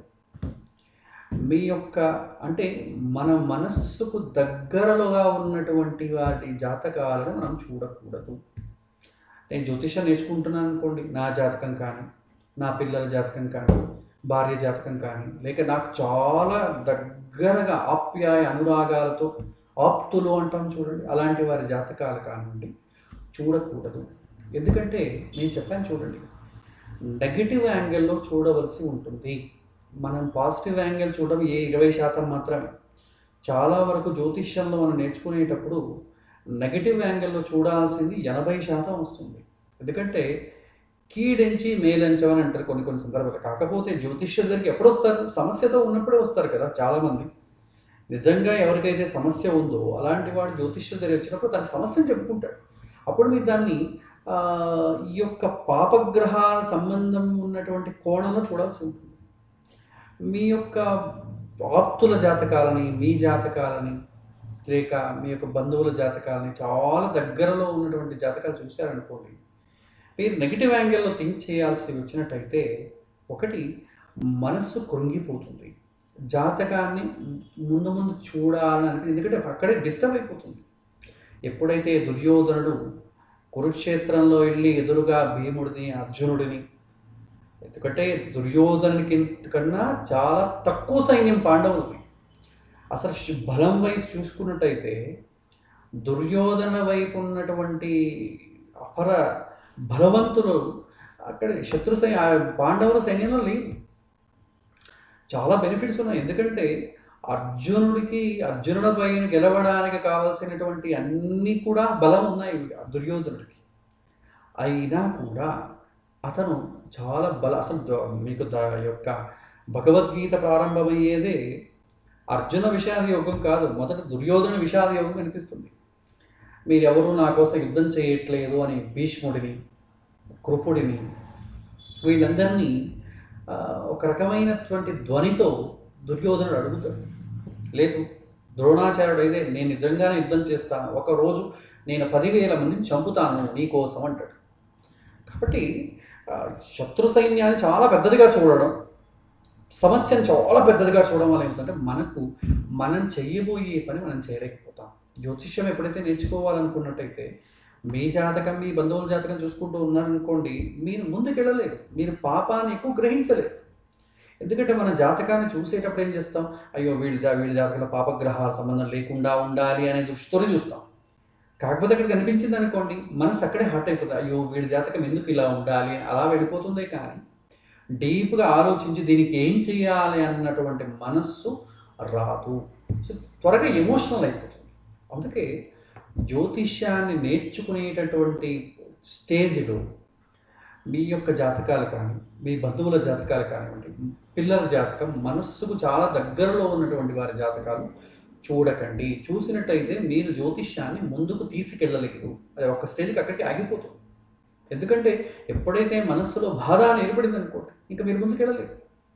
మీ యొక్క అంటే మన మనస్సుకు దగ్గరలోగా ఉన్నటువంటి వాటి జాతకాలను మనం చూడకూడదు నేను జ్యోతిష్యం నేర్చుకుంటున్నాను అనుకోండి నా జాతకం కానీ నా పిల్లల జాతకం కానీ భార్య జాతకం కానీ లేక నాకు చాలా దగ్గరగా ఆప్యాయ అనురాగాలతో ఆప్తులు అంటాం చూడండి అలాంటి వారి జాతకాలు కానివ్వండి చూడకూడదు ఎందుకంటే నేను చెప్పాను చూడండి నెగిటివ్ యాంగిల్లో చూడవలసి ఉంటుంది మనం పాజిటివ్ యాంగిల్ చూడడం ఏ ఇరవై శాతం మాత్రమే చాలా వరకు జ్యోతిష్యంలో మనం నేర్చుకునేటప్పుడు నెగిటివ్ యాంగిల్లో చూడాల్సింది ఎనభై శాతం వస్తుంది ఎందుకంటే కీడెంచి మేలంచమని అంటారు కొన్ని కొన్ని సందర్భాలు కాకపోతే జ్యోతిష్యుల దగ్గరికి ఎప్పుడు వస్తారు సమస్యతో ఉన్నప్పుడే వస్తారు కదా చాలామంది నిజంగా ఎవరికైతే సమస్య ఉందో అలాంటి వాడు జ్యోతిష్యుల దగ్గర వచ్చినప్పుడు తన సమస్యను చెప్పుకుంటాడు అప్పుడు మీరు దాన్ని ఆ, ఈ యొక్క పాపగ్రహాల సంబంధం ఉన్నటువంటి కోణంలో చూడాల్సి ఉంటుంది మీ యొక్క ఆప్తుల జాతకాలని మీ జాతకాలని లేక మీ యొక్క బంధువుల జాతకాలని చాలా దగ్గరలో ఉన్నటువంటి జాతకాలు చూశారనుకోండి మీరు నెగిటివ్ యాంగిల్లో థింక్ చేయాల్సి వచ్చినట్టయితే ఒకటి మనస్సు కృంగిపోతుంది జాతకాన్ని ముందు ముందు చూడాలని ఎందుకంటే అక్కడే డిస్టర్బ్ అయిపోతుంది ఎప్పుడైతే దుర్యోధనుడు కురుక్షేత్రంలో వెళ్ళి ఎదురుగా భీముడిని అర్జునుడిని ఎందుకంటే దుర్యోధనునికి కన్నా చాలా తక్కువ సైన్యం పాండవులది అసలు శి- బలం వయసు చూసుకున్నట్టయితే దుర్యోధన వైపు ఉన్నటువంటి అపర బలవంతులు అక్కడ శత్రు సై ఆ పాండవుల సైన్యంలో లేదు చాలా బెనిఫిట్స్ ఉన్నాయి ఎందుకంటే అర్జునుడికి అర్జునుడి పైన గెలవడానికి కావాల్సినటువంటి అన్నీ కూడా బలం ఉన్నాయి ఆ దుర్యోధనుడికి అయినా కూడా అతను చాలా బల అసలు ద- మీకు ద యొక్క భగవద్గీత ప్రారంభమయ్యేదే అర్జున విషాద యోగం కాదు మొదట దుర్యోధన విషాద యోగం కనిపిస్తుంది మీరెవరూ నా కోసం యుద్ధం చేయట్లేదు అని భీష్ముడిని కృపుడిని వీళ్ళందరినీ ఆ, ఒక రకమైనటువంటి ధ్వనితో దుర్యోధనుడు అడుగుతాడు లేదు ద్రోణాచార్యుడు అయితే నేను నిజంగానే యుద్ధం చేస్తాను ఒక రోజు నేను పదివేల మందిని చంపుతాను నీ కోసం అంటాడు కాబట్టి ఆ, శత్రు సైన్యాన్ని చాలా పెద్దదిగా చూడడం సమస్యను చాలా పెద్దదిగా చూడడం వల్ల ఏమిటంటే మనకు మనం చెయ్యబోయే పని మనం చేయలేకపోతాం జ్యోతిష్యం ఎప్పుడైతే నేర్చుకోవాలనుకున్నట్టయితే మీ జాతకం మీ బంధువుల జాతకం చూసుకుంటూ ఉన్నారనుకోండి మీరు ముందుకెళ్ళలేరు మీరు పాపాన్ని ఎక్కువ గ్రహించలేరు ఎందుకంటే మన జాతకాన్ని చూసేటప్పుడు ఏం చేస్తాం అయ్యో వీడి జా వీడి జాతకంలో పాపగ్రహాల సంబంధం లేకుండా ఉండాలి అనే దృష్టితోనే చూస్తాం కాకపోతే అక్కడ కనిపించింది అనుకోండి మనసు అక్కడే హర్ట్ అయిపోతుంది అయ్యో వీడి జాతకం ఎందుకు ఇలా ఉండాలి అని అలా వెళ్ళిపోతుందే కానీ డీప్గా ఆలోచించి దీనికి ఏం చేయాలి అన్నటువంటి మనస్సు రాదు సో త్వరగా ఎమోషనల్ అయిపోతుంది అందుకే జ్యోతిష్యాన్ని నేర్చుకునేటటువంటి స్టేజ్లో మీ యొక్క జాతకాలు కానీ మీ బంధువుల జాతకాలు కానివ్వండి పిల్లల జాతకం మనస్సుకు చాలా దగ్గరలో ఉన్నటువంటి వారి జాతకాలు చూడకండి చూసినట్టయితే మీరు జ్యోతిష్యాన్ని ముందుకు తీసుకెళ్ళలేదు అది ఒక స్టేజ్కి అక్కడికి ఆగిపోతుంది ఎందుకంటే ఎప్పుడైతే మనస్సులో బాధ అని ఏర్పడింది అనుకోండి ఇంకా మీరు ముందుకెళ్ళలేరు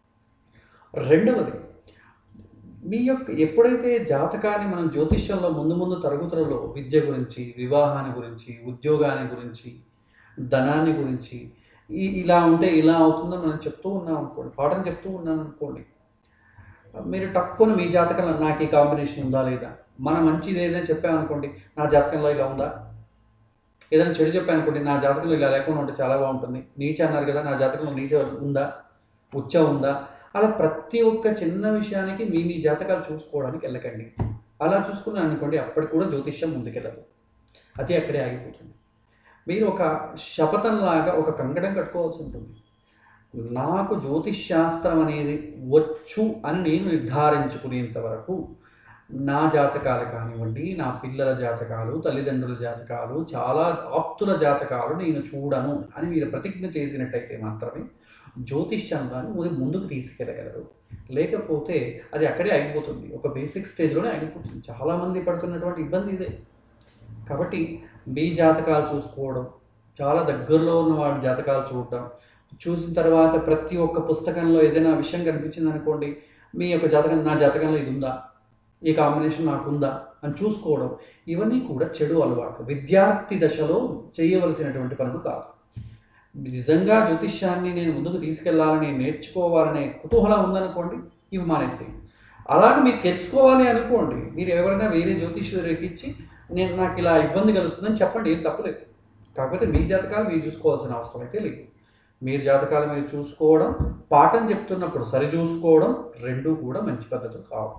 రెండవది మీ యొక్క ఎప్పుడైతే జాతకాన్ని మనం జ్యోతిష్యంలో ముందు ముందు తరగతులలో విద్య గురించి వివాహాన్ని గురించి ఉద్యోగాన్ని గురించి ధనాన్ని గురించి ఈ ఇలా ఉంటే ఇలా అవుతుందని మనం చెప్తూ ఉన్నాం అనుకోండి పాఠం చెప్తూ ఉన్నాను అనుకోండి మీరు తక్కువ మీ జాతకంలో నాకు ఈ కాంబినేషన్ ఉందా లేదా మన మంచిది ఏదైనా చెప్పామనుకోండి నా జాతకంలో ఇలా ఉందా ఏదైనా చెడు చెప్పానుకోండి నా జాతకంలో ఇలా లేకుండా ఉంటే చాలా బాగుంటుంది నీచ అన్నారు కదా నా జాతకంలో నీచ ఉందా ఉచ్చ ఉందా అలా ప్రతి ఒక్క చిన్న విషయానికి మీ మీ జాతకాలు చూసుకోవడానికి వెళ్ళకండి అలా చూసుకున్నాను అనుకోండి అప్పటికి కూడా జ్యోతిష్యం ముందుకెళ్ళదు అది అక్కడే ఆగిపోతుంది మీరు ఒక శపథంలాగా ఒక కంకణం కట్టుకోవాల్సి ఉంటుంది నాకు జ్యోతిష్ శాస్త్రం అనేది వచ్చు అని నేను నిర్ధారించుకునేంత వరకు నా జాతకాలు కానివ్వండి నా పిల్లల జాతకాలు తల్లిదండ్రుల జాతకాలు చాలా ఆప్తుల జాతకాలు నేను చూడను అని మీరు ప్రతిజ్ఞ చేసినట్టయితే మాత్రమే జ్యోతిష్యాన్ని మీరు ముందుకు తీసుకెళ్ళగలరు లేకపోతే అది అక్కడే ఆగిపోతుంది ఒక బేసిక్ స్టేజ్లోనే ఆగిపోతుంది చాలామంది పడుతున్నటువంటి ఇబ్బంది ఇదే కాబట్టి మీ జాతకాలు చూసుకోవడం చాలా దగ్గరలో ఉన్న వాళ్ళ జాతకాలు చూడటం చూసిన తర్వాత ప్రతి ఒక్క పుస్తకంలో ఏదైనా విషయం కనిపించింది అనుకోండి మీ యొక్క జాతకం నా జాతకంలో ఇది ఉందా ఈ కాంబినేషన్ నాకు ఉందా అని చూసుకోవడం ఇవన్నీ కూడా చెడు అలవాటు విద్యార్థి దశలో చేయవలసినటువంటి పనులు కాదు నిజంగా జ్యోతిష్యాన్ని నేను ముందుకు తీసుకెళ్లాలని నేర్చుకోవాలనే కుతూహలం ఉందనుకోండి ఇవి మానేసేయండి అలాగే మీరు తెలుసుకోవాలి అనుకోండి మీరు ఎవరైనా వేరే జ్యోతిష్యుడు రేకిచ్చి నేను నాకు ఇలా ఇబ్బంది కలుగుతుందని చెప్పండి ఏం తప్పలేదు కాకపోతే మీ జాతకాలు మీరు చూసుకోవాల్సిన అవసరం అయితే లేదు మీరు జాతకాలు మీరు చూసుకోవడం పాఠం చెప్తున్నప్పుడు సరి చూసుకోవడం రెండూ కూడా మంచి పద్ధతులు కావు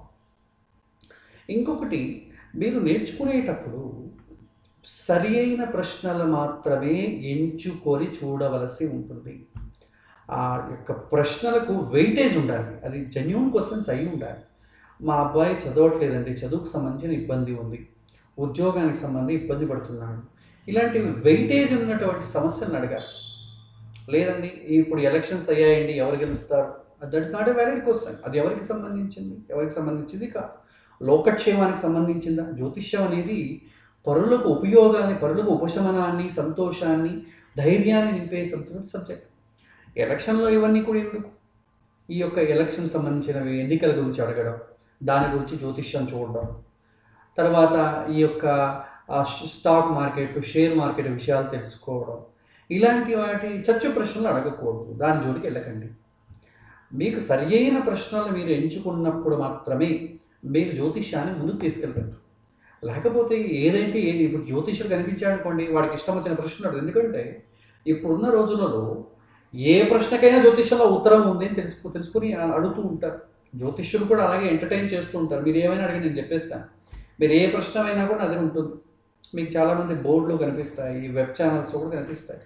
ఇంకొకటి మీరు నేర్చుకునేటప్పుడు సరి అయిన ప్రశ్నలు మాత్రమే ఎంచుకొని చూడవలసి ఉంటుంది ఆ యొక్క ప్రశ్నలకు వెయిటేజ్ ఉండాలి అది జెన్యున్ క్వశ్చన్స్ అయి ఉండాలి మా అబ్బాయి చదవట్లేదండి చదువుకు సంబంధించిన ఇబ్బంది ఉంది ఉద్యోగానికి సంబంధించి ఇబ్బంది పడుతున్నాడు ఇలాంటి వెయిటేజ్ ఉన్నటువంటి సమస్యలను అడగాలి లేదండి ఇప్పుడు ఎలక్షన్స్ అయ్యాయండి ఎవరు గెలుస్తారు that's not a valid question అది ఎవరికి సంబంధించింది ఎవరికి సంబంధించింది కాదు లోకక్షేమానికి సంబంధించిందా జ్యోతిష్యం అనేది పరులకు ఉపయోగాన్ని పరులకు ఉపశమనాన్ని సంతోషాన్ని ధైర్యాన్ని నింపే సబ్జెక్ట్ ఎలక్షన్లో ఇవన్నీ కూడా ఎందుకు ఈ యొక్క ఎలక్షన్ సంబంధించినవి ఎన్నికల గురించి అడగడం దాని గురించి జ్యోతిష్యం చూడడం తర్వాత ఈ యొక్క ఆ స్టాక్ మార్కెట్ షేర్ మార్కెట్ విషయాలు తెలుసుకోవడం ఇలాంటి వాటి చర్చ ప్రశ్నలు అడగకూడదు దాని జోలికి వెళ్ళకండి మీకు సరి అయిన ప్రశ్నలు మీరు ఎంచుకున్నప్పుడు మాత్రమే మీరు జ్యోతిష్యాన్ని ముందుకు తీసుకెళ్ళగలరు లేకపోతే ఏదైతే ఏది ఇప్పుడు జ్యోతిష్యుడు కనిపించాడు అనుకోండి వాడికి ఇష్టం వచ్చిన ప్రశ్న అడగదు ఎందుకంటే ఇప్పుడున్న రోజులలో ఏ ప్రశ్నకైనా జ్యోతిష్యంలో ఉత్తరం ఉంది అని తెలుసుకు తెలుసుకుని అడుగుతూ ఉంటారు జ్యోతిష్యులు కూడా అలాగే ఎంటర్టైన్ చేస్తూ ఉంటారు మీరు ఏమైనా అడిగి నేను చెప్పేస్తాను మీరు ఏ ప్రశ్న అయినా కూడా అదే ఉంటుంది మీకు చాలామంది బోర్డులు కనిపిస్తాయి వెబ్ ఛానల్స్ కూడా కనిపిస్తాయి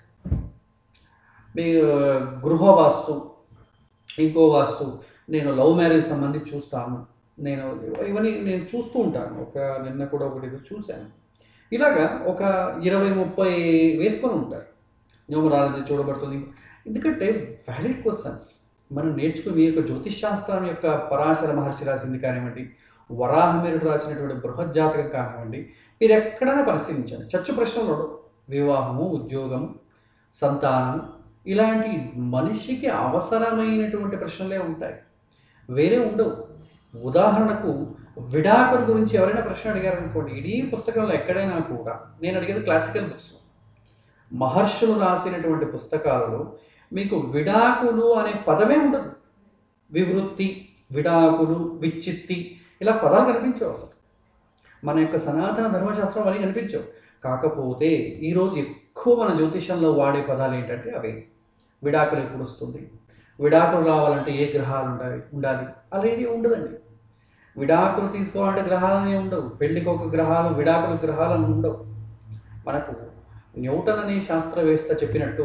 మీ గృహ వాస్తు ఇంకో వాస్తు నేను లవ్ మ్యారేజ్ సంబంధించి చూస్తాను నేను ఇవన్నీ నేను చూస్తూ ఉంటాను ఒక నిన్న కూడా ఒకటి ఏదో చూశాను ఇలాగా ఒక ఇరవై ముప్పై వేసుకొని ఉంటారు న్యూమరాలజీ చూడబడుతుంది ఎందుకంటే వ్యాలిడ్ క్వశ్చన్స్ మనం నేర్చుకుని ఈ యొక్క జ్యోతిష్ శాస్త్రం యొక్క పరాశర మహర్షి రాసింది కానివ్వండి వరాహమీరుడు రాసినటువంటి బృహజ్జాతకం కానివ్వండి మీరు ఎక్కడైనా పరిశీలించండి చచ్చు ప్రశ్నలు వివాహము ఉద్యోగం సంతానం ఇలాంటి మనిషికి అవసరమైనటువంటి ప్రశ్నలే ఉంటాయి వేరే ఉండవు ఉదాహరణకు విడాకుల గురించి ఎవరైనా ప్రశ్న అడిగారనుకోండి ఇడీ పుస్తకంలో ఎక్కడైనా కూడా నేను అడిగేది క్లాసికల్ బుక్స్ మహర్షులు రాసినటువంటి పుస్తకాలలో మీకు విడాకులు అనే పదమే ఉండదు వివృత్తి విడాకులు విచ్చిత్తి ఇలా పదాలు కనిపించవు అసలు మన యొక్క సనాతన ధర్మశాస్త్రం అవన్నీ కనిపించవు కాకపోతే ఈరోజు ఎక్కువ మన జ్యోతిషంలో వాడే పదాలు ఏంటంటే అవే విడాకులు ఎప్పుడు వస్తుంది విడాకులు రావాలంటే ఏ గ్రహాలు ఉండాలి ఉండాలి అలాంటి ఉండదండి విడాకులు తీసుకోవాలంటే గ్రహాలనే ఉండవు పెళ్లికి ఒక గ్రహాలు విడాకుల గ్రహాలు అని ఉండవు మనకు న్యూటన్ అనే శాస్త్రవేత్త చెప్పినట్టు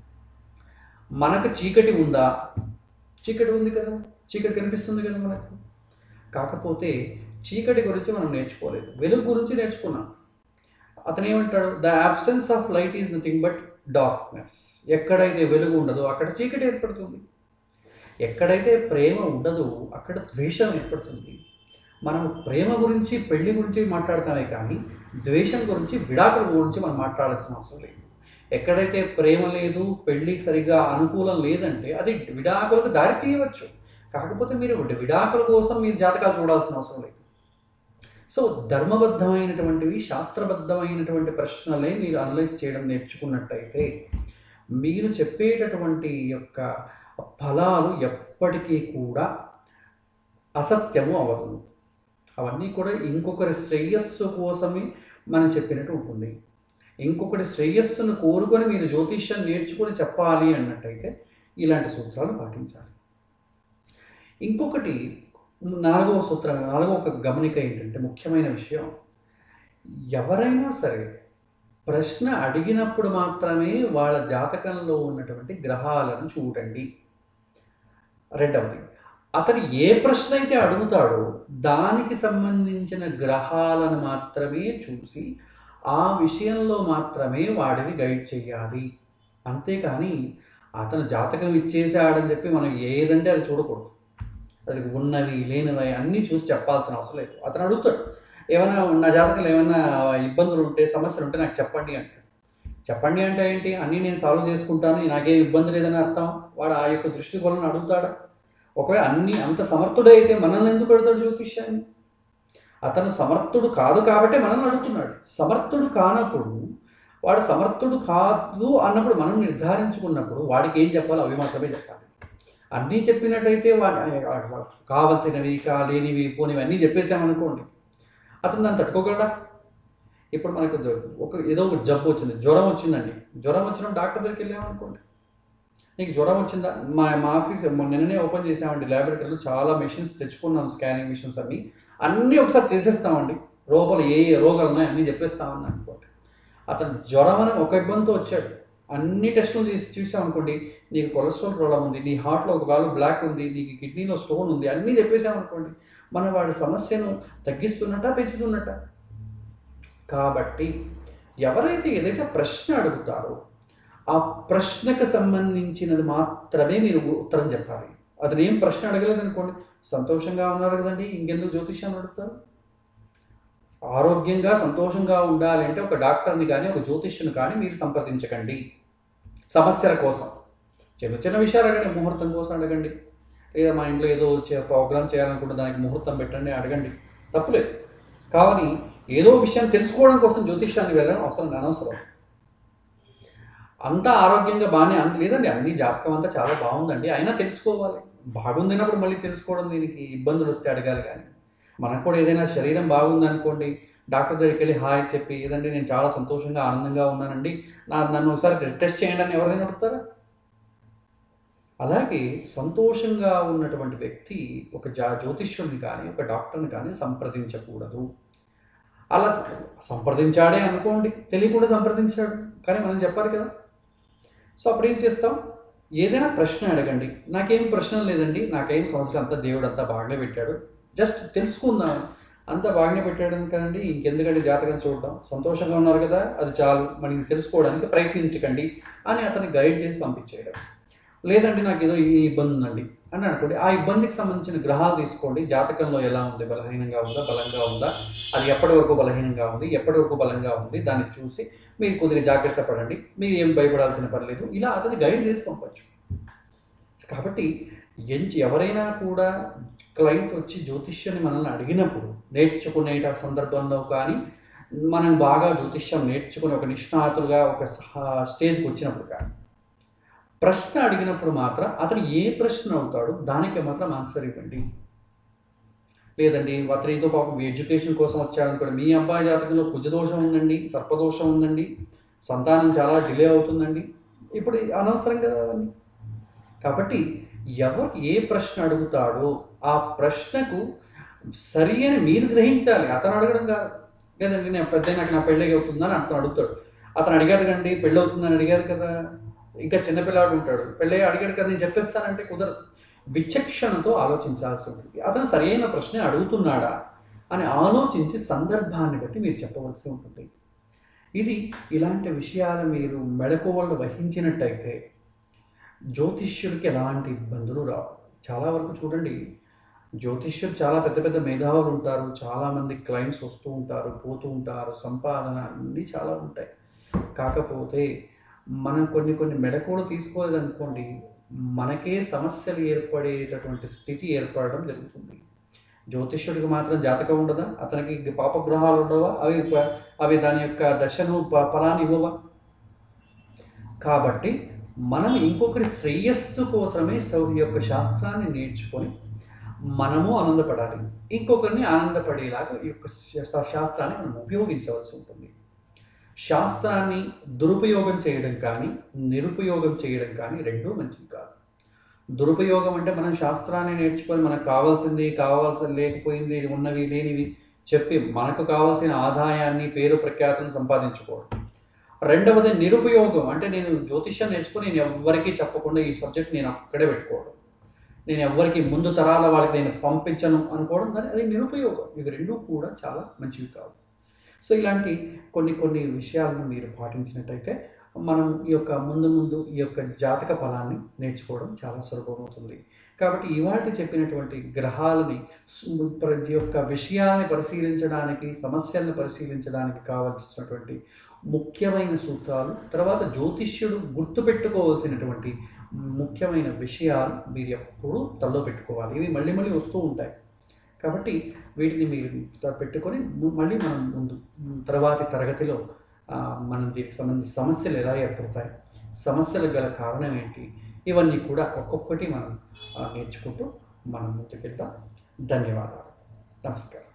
మనకు చీకటి ఉందా చీకటి ఉంది కదా చీకటి కనిపిస్తుంది కదా మనకు కాకపోతే చీకటి గురించి మనం నేర్చుకోలేదు వెలుగు గురించి నేర్చుకున్నాం అతను ఏమంటాడు the absence of light is nothing but darkness ఎక్కడైతే వెలుగు ఉండదో అక్కడ చీకటి ఏర్పడుతుంది ఎక్కడైతే ప్రేమ ఉండదో అక్కడ ద్వేషం ఏర్పడుతుంది మనం ప్రేమ గురించి పెళ్లి గురించి మాట్లాడతామే కానీ ద్వేషం గురించి విడాకుల గురించి మనం మాట్లాడాల్సిన అవసరం లేదు ఎక్కడైతే ప్రేమ లేదు పెళ్లి సరిగా అనుకూలం లేదంటే అది విడాకులకు దారి తీయవచ్చు కాకపోతే మీరు విడాకుల కోసం మీరు జాతకాలు చూడాల్సిన అవసరం లేదు సో ధర్మబద్ధమైనటువంటివి శాస్త్రబద్ధమైనటువంటి ప్రశ్నలే మీరు అనలైజ్ చేయడం నేర్చుకున్నట్టయితే మీరు చెప్పేటటువంటి యొక్క ఫలాలు ఎప్పటికీ కూడా అసత్యము అవ్వదు అవన్నీ కూడా ఇంకొకరి శ్రేయస్సు కోసమే మనం చెప్పినట్టు ఉంటుంది ఇంకొకటి శ్రేయస్సును కోరుకొని మీరు జ్యోతిష్యం నేర్చుకొని చెప్పాలి అన్నట్టయితే ఇలాంటి సూత్రాలు పాటించాలి ఇంకొకటి నాలుగవ సూత్రం నాలుగవ ఒక గమనిక ఏంటంటే ముఖ్యమైన విషయం ఎవరైనా సరే ప్రశ్న అడిగినప్పుడు మాత్రమే వాళ్ళ జాతకంలో ఉన్నటువంటి గ్రహాలను చూడండి రెండవది అతను ఏ ప్రశ్న అయితే అడుగుతాడో దానికి సంబంధించిన గ్రహాలను మాత్రమే చూసి ఆ విషయంలో మాత్రమే వాడిని గైడ్ చేయాలి అంతేకాని అతను జాతకం ఇచ్చేసాడని చెప్పి మనం ఏదంటే అది చూడకూడదు అది ఉన్నవి లేనివి అన్నీ చూసి చెప్పాల్సిన అవసరం లేదు అతను అడుగుతాడు ఏమైనా నా జాతకంలో ఏమైనా ఇబ్బందులు ఉంటే సమస్యలు ఉంటే నాకు చెప్పండి అంటే చెప్పండి అంటే ఏంటి అన్నీ నేను సాల్వ్ చేసుకుంటాను నాకేం ఇబ్బంది లేదని అర్థం వాడు ఆ యొక్క దృష్టికోణం అడుగుతాడా ఒకవేళ అన్ని అంత సమర్థుడే అయితే మనల్ని ఎందుకు అడుగుతాడు జ్యోతిష్యాన్ని అతను సమర్థుడు కాదు కాబట్టి మనల్ని అడుగుతున్నాడు సమర్థుడు కానప్పుడు వాడు సమర్థుడు కాదు అన్నప్పుడు మనం నిర్ధారించుకున్నప్పుడు వాడికి ఏం చెప్పాలో అవి మాత్రమే చెప్పాలి అన్నీ చెప్పినట్టయితే వాడి కావలసినవి కాలేనివి పోనివి అన్నీ చెప్పేసామనుకోండి అతను దాన్ని తట్టుకోగలడా ఇప్పుడు మనకు ఒక ఏదో ఒక జబ్బు వచ్చింది జ్వరం వచ్చిందండి జ్వరం వచ్చినప్పుడు డాక్టర్ దగ్గరికి వెళ్ళామనుకోండి నీకు జ్వరం వచ్చిందా మా మా ఆఫీస్ నిన్ననే ఓపెన్ చేసామండి ల్యాబొరేటరీలో చాలా మెషిన్స్ తెచ్చుకున్నాం స్కానింగ్ మిషన్స్ అన్ని అన్నీ ఒకసారి చేసేస్తామండి లోపల ఏ ఏ రోగాలు ఉన్నాయి అన్నీ చెప్పేస్తామని అనుకోండి అతను జ్వరం అని ఒక ఇబ్బందితో వచ్చాడు అన్ని టెస్టులు చేసి చూసామనుకోండి నీకు కొలెస్ట్రాల్ ప్రాబ్లం ఉంది నీ హార్ట్లో ఒక వాల్వ్ బ్లాక్ ఉంది నీకు కిడ్నీలో స్టోన్ ఉంది అన్నీ చెప్పేసామనుకోండి మనం వాడి సమస్యను తగ్గిస్తున్నట్ట పెంచుతున్నట్ట కాబట్టి ఎవరైతే ఏదైతే ప్రశ్న అడుగుతారో ఆ ప్రశ్నకు సంబంధించినది మాత్రమే మీరు ఉత్తరం చెప్పాలి అతను ఏం ప్రశ్న అడగలేదు అనుకోండి సంతోషంగా ఉన్నారు కదండి ఇంకెందుకు జ్యోతిష్యాన్ని అడుగుతారు ఆరోగ్యంగా సంతోషంగా ఉండాలి అంటే ఒక డాక్టర్ని కానీ ఒక జ్యోతిష్యుని కానీ మీరు సంప్రదించకండి సమస్యల కోసం చిన్న చిన్న విషయాలు అడగండి ముహూర్తం కోసం అడగండి లేదా మా ఇంట్లో ఏదో ప్రోగ్రామ్ చేయాలనుకుంటే దానికి ముహూర్తం పెట్టండి అడగండి తప్పులేదు కావని ఏదో విషయం తెలుసుకోవడం కోసం జ్యోతిష్యాన్ని వెళ్ళడం అవసరం అనవసరం అంతా ఆరోగ్యంగా బాగానే అంత లేదండి అన్ని జాతకం అంతా చాలా బాగుందండి అయినా తెలుసుకోవాలి బాగుందినప్పుడు మళ్ళీ తెలుసుకోవడం దీనికి ఇబ్బందులు వస్తే అడగాలి కానీ మనకు కూడా ఏదైనా శరీరం బాగుంది అనుకోండి డాక్టర్ దగ్గరికి వెళ్ళి హాయ్ చెప్పి ఏదండి నేను చాలా సంతోషంగా ఆనందంగా ఉన్నానండి నా నన్ను ఒకసారి టెస్ట్ చేయండి అని ఎవరైనా అడుగుతారా అలాగే సంతోషంగా ఉన్నటువంటి వ్యక్తి ఒక జా జ్యోతిష్యుడిని కానీ ఒక డాక్టర్ని కానీ సంప్రదించకూడదు అలా సంప్రదించాడే అనుకోండి తెలియకుండా సంప్రదించాడు కానీ మనం చెప్పాలి కదా సో అప్పుడు ఏం చేస్తాం ఏదైనా ప్రశ్న అడగండి నాకేం ప్రశ్న లేదండి నాకేం సంవత్సరం అంతా దేవుడు అంతా బాగానే పెట్టాడు జస్ట్ తెలుసుకుందాం అంతా బాగానే పెట్టాడు కదండి ఇంకెందుకంటే జాతకం చూడడం సంతోషంగా ఉన్నారు కదా అది చాలు మనకి తెలుసుకోవడానికి ప్రయత్నించకండి అని అతన్ని గైడ్ చేసి పంపించేయడం లేదండి నాకు ఏదో ఈ ఇబ్బంది ఉందండి అని అనుకోండి ఆ ఇబ్బందికి సంబంధించిన గ్రహాలు తీసుకోండి జాతకంలో ఎలా ఉంది బలహీనంగా ఉందా బలంగా ఉందా అది ఎప్పటి వరకు బలహీనంగా ఉంది ఎప్పటి వరకు బలంగా ఉంది దాన్ని చూసి మీరు కొద్దిగా జాగ్రత్త పడండి మీరు ఏం భయపడాల్సిన పని లేదు ఇలా అతన్ని గైడ్ చేసి పంపచ్చు కాబట్టి ఎంచి ఎవరైనా కూడా క్లయింట్ వచ్చి జ్యోతిష్యాన్ని మనల్ని అడిగినప్పుడు నేర్చుకునే సందర్భంలో కానీ మనం బాగా జ్యోతిష్యం నేర్చుకుని ఒక నిష్ణాతులుగా ఒక సహ- స్టేజ్కి వచ్చినప్పుడు కానీ ప్రశ్న అడిగినప్పుడు మాత్రం అతను ఏ ప్రశ్న అవుతాడో దానికి మాత్రం ఆన్సర్ ఇవ్వండి లేదండి అతను ఏదో పాపం ఎడ్యుకేషన్ కోసం వచ్చాడనుకోండి మీ అబ్బాయి జాతకంలో కుజదోషం ఉందండి సర్పదోషం ఉందండి సంతానం చాలా డిలే అవుతుందండి ఇప్పుడు అనవసరం కదా అవన్నీ కాబట్టి ఎవరు ఏ ప్రశ్న అడుగుతాడో ఆ ప్రశ్నకు సరి అని మీరు గ్రహించాలి అతను అడగడం కాదు లేదండి నేను పెద్ద నాకు నా పెళ్ళి అవుతుందని అతను అడుగుతాడు అతను అడిగాడు కండి పెళ్ళి అవుతుందని అడిగాడు కదా ఇంకా చిన్నపిల్లాడు ఉంటాడు పెళ్ళి అడిగాడు కదా నేను చెప్పేస్తానంటే కుదరదు విచక్షణతో ఆలోచించాల్సి ఉంటుంది అతను సరైన ప్రశ్న అడుగుతున్నాడా అని ఆలోచించి సందర్భాన్ని బట్టి మీరు చెప్పవలసి ఉంటుంది ఇది ఇలాంటి విషయాలు మీరు మెళకువలు వహించినట్టయితే జ్యోతిష్యుడికి ఎలాంటి ఇబ్బందులు రావు చాలా వరకు చూడండి జ్యోతిష్యుడు చాలా పెద్ద పెద్ద మేధావులు ఉంటారు చాలామంది క్లయింట్స్ వస్తూ ఉంటారు పోతూ ఉంటారు సంపాదన అన్నీ చాలా ఉంటాయి కాకపోతే మనం కొన్ని కొన్ని మెడకోలు తీసుకోలేదనుకోండి మనకే సమస్యలు ఏర్పడేటటువంటి స్థితి ఏర్పడడం జరుగుతుంది జ్యోతిష్యుడికి మాత్రం జాతకం ఉండదా అతనికి పాపగ్రహాలు ఉండవా అవి ప- అవి దాని యొక్క దశను ప- ఫలాన్ని ఇవ్వవా కాబట్టి మనం ఇంకొకరి శ్రేయస్సు కోసమే సౌ- ఈ యొక్క శాస్త్రాన్ని నేర్చుకొని మనము ఆనందపడాలి ఇంకొకరిని ఆనందపడేలాగా ఈ యొక్క శా- శాస్త్రాన్ని మనం ఉపయోగించవలసి ఉంటుంది శాస్త్రాన్ని దురుపయోగం చేయడం కానీ నిరుపయోగం చేయడం కానీ రెండూ మంచిది కాదు దురుపయోగం అంటే మనం శాస్త్రాన్ని నేర్చుకొని మనకు కావాల్సింది కావాల్సింది లేకపోయింది ఉన్నవి లేనివి చెప్పి మనకు కావాల్సిన ఆదాయాన్ని పేరు ప్రఖ్యాతులను సంపాదించుకోవడం రెండవది నిరుపయోగం అంటే నేను జ్యోతిష్యం నేర్చుకొని నేను ఎవ్వరికీ చెప్పకుండా ఈ సబ్జెక్ట్ నేను అక్కడే పెట్టుకోవడం నేను ఎవ్వరికి ముందు తరాల వాళ్ళకి నేను పంపించను అనుకోవడం కానీ అది నిరుపయోగం ఇవి రెండూ కూడా చాలా మంచివి కావు సో ఇలాంటి కొన్ని కొన్ని విషయాలను మీరు పాటించినట్టయితే మనం ఈ యొక్క ముందు ముందు ఈ యొక్క జాతక ఫలాన్ని నేర్చుకోవడం చాలా సులభమవుతుంది కాబట్టి ఇవాటి చెప్పినటువంటి గ్రహాలని సు- ప్రతి యొక్క విషయాల్ని పరిశీలించడానికి సమస్యలను పరిశీలించడానికి కావలసినటువంటి ముఖ్యమైన సూత్రాలు తర్వాత జ్యోతిష్యుడు గుర్తుపెట్టుకోవాల్సినటువంటి ముఖ్యమైన విషయాలు మీరు ఎప్పుడూ తల్లో పెట్టుకోవాలి ఇవి మళ్ళీ మళ్ళీ వస్తూ ఉంటాయి కాబట్టి వీటిని మీరు త- పెట్టుకొని ము- మళ్ళీ మనం ముందు మ్, తర్వాతి తరగతిలో ఆ, మనం దీనికి సంబంధించి సమస్యలు ఎలా ఏర్పడతాయి సమస్యలకు గల కారణం ఏంటి ఇవన్నీ కూడా ఒక్కొక్కటి మనం ఆ, నేర్చుకుంటూ మనం ముందుకెళ్తాం ధన్యవాదాలు నమస్కారం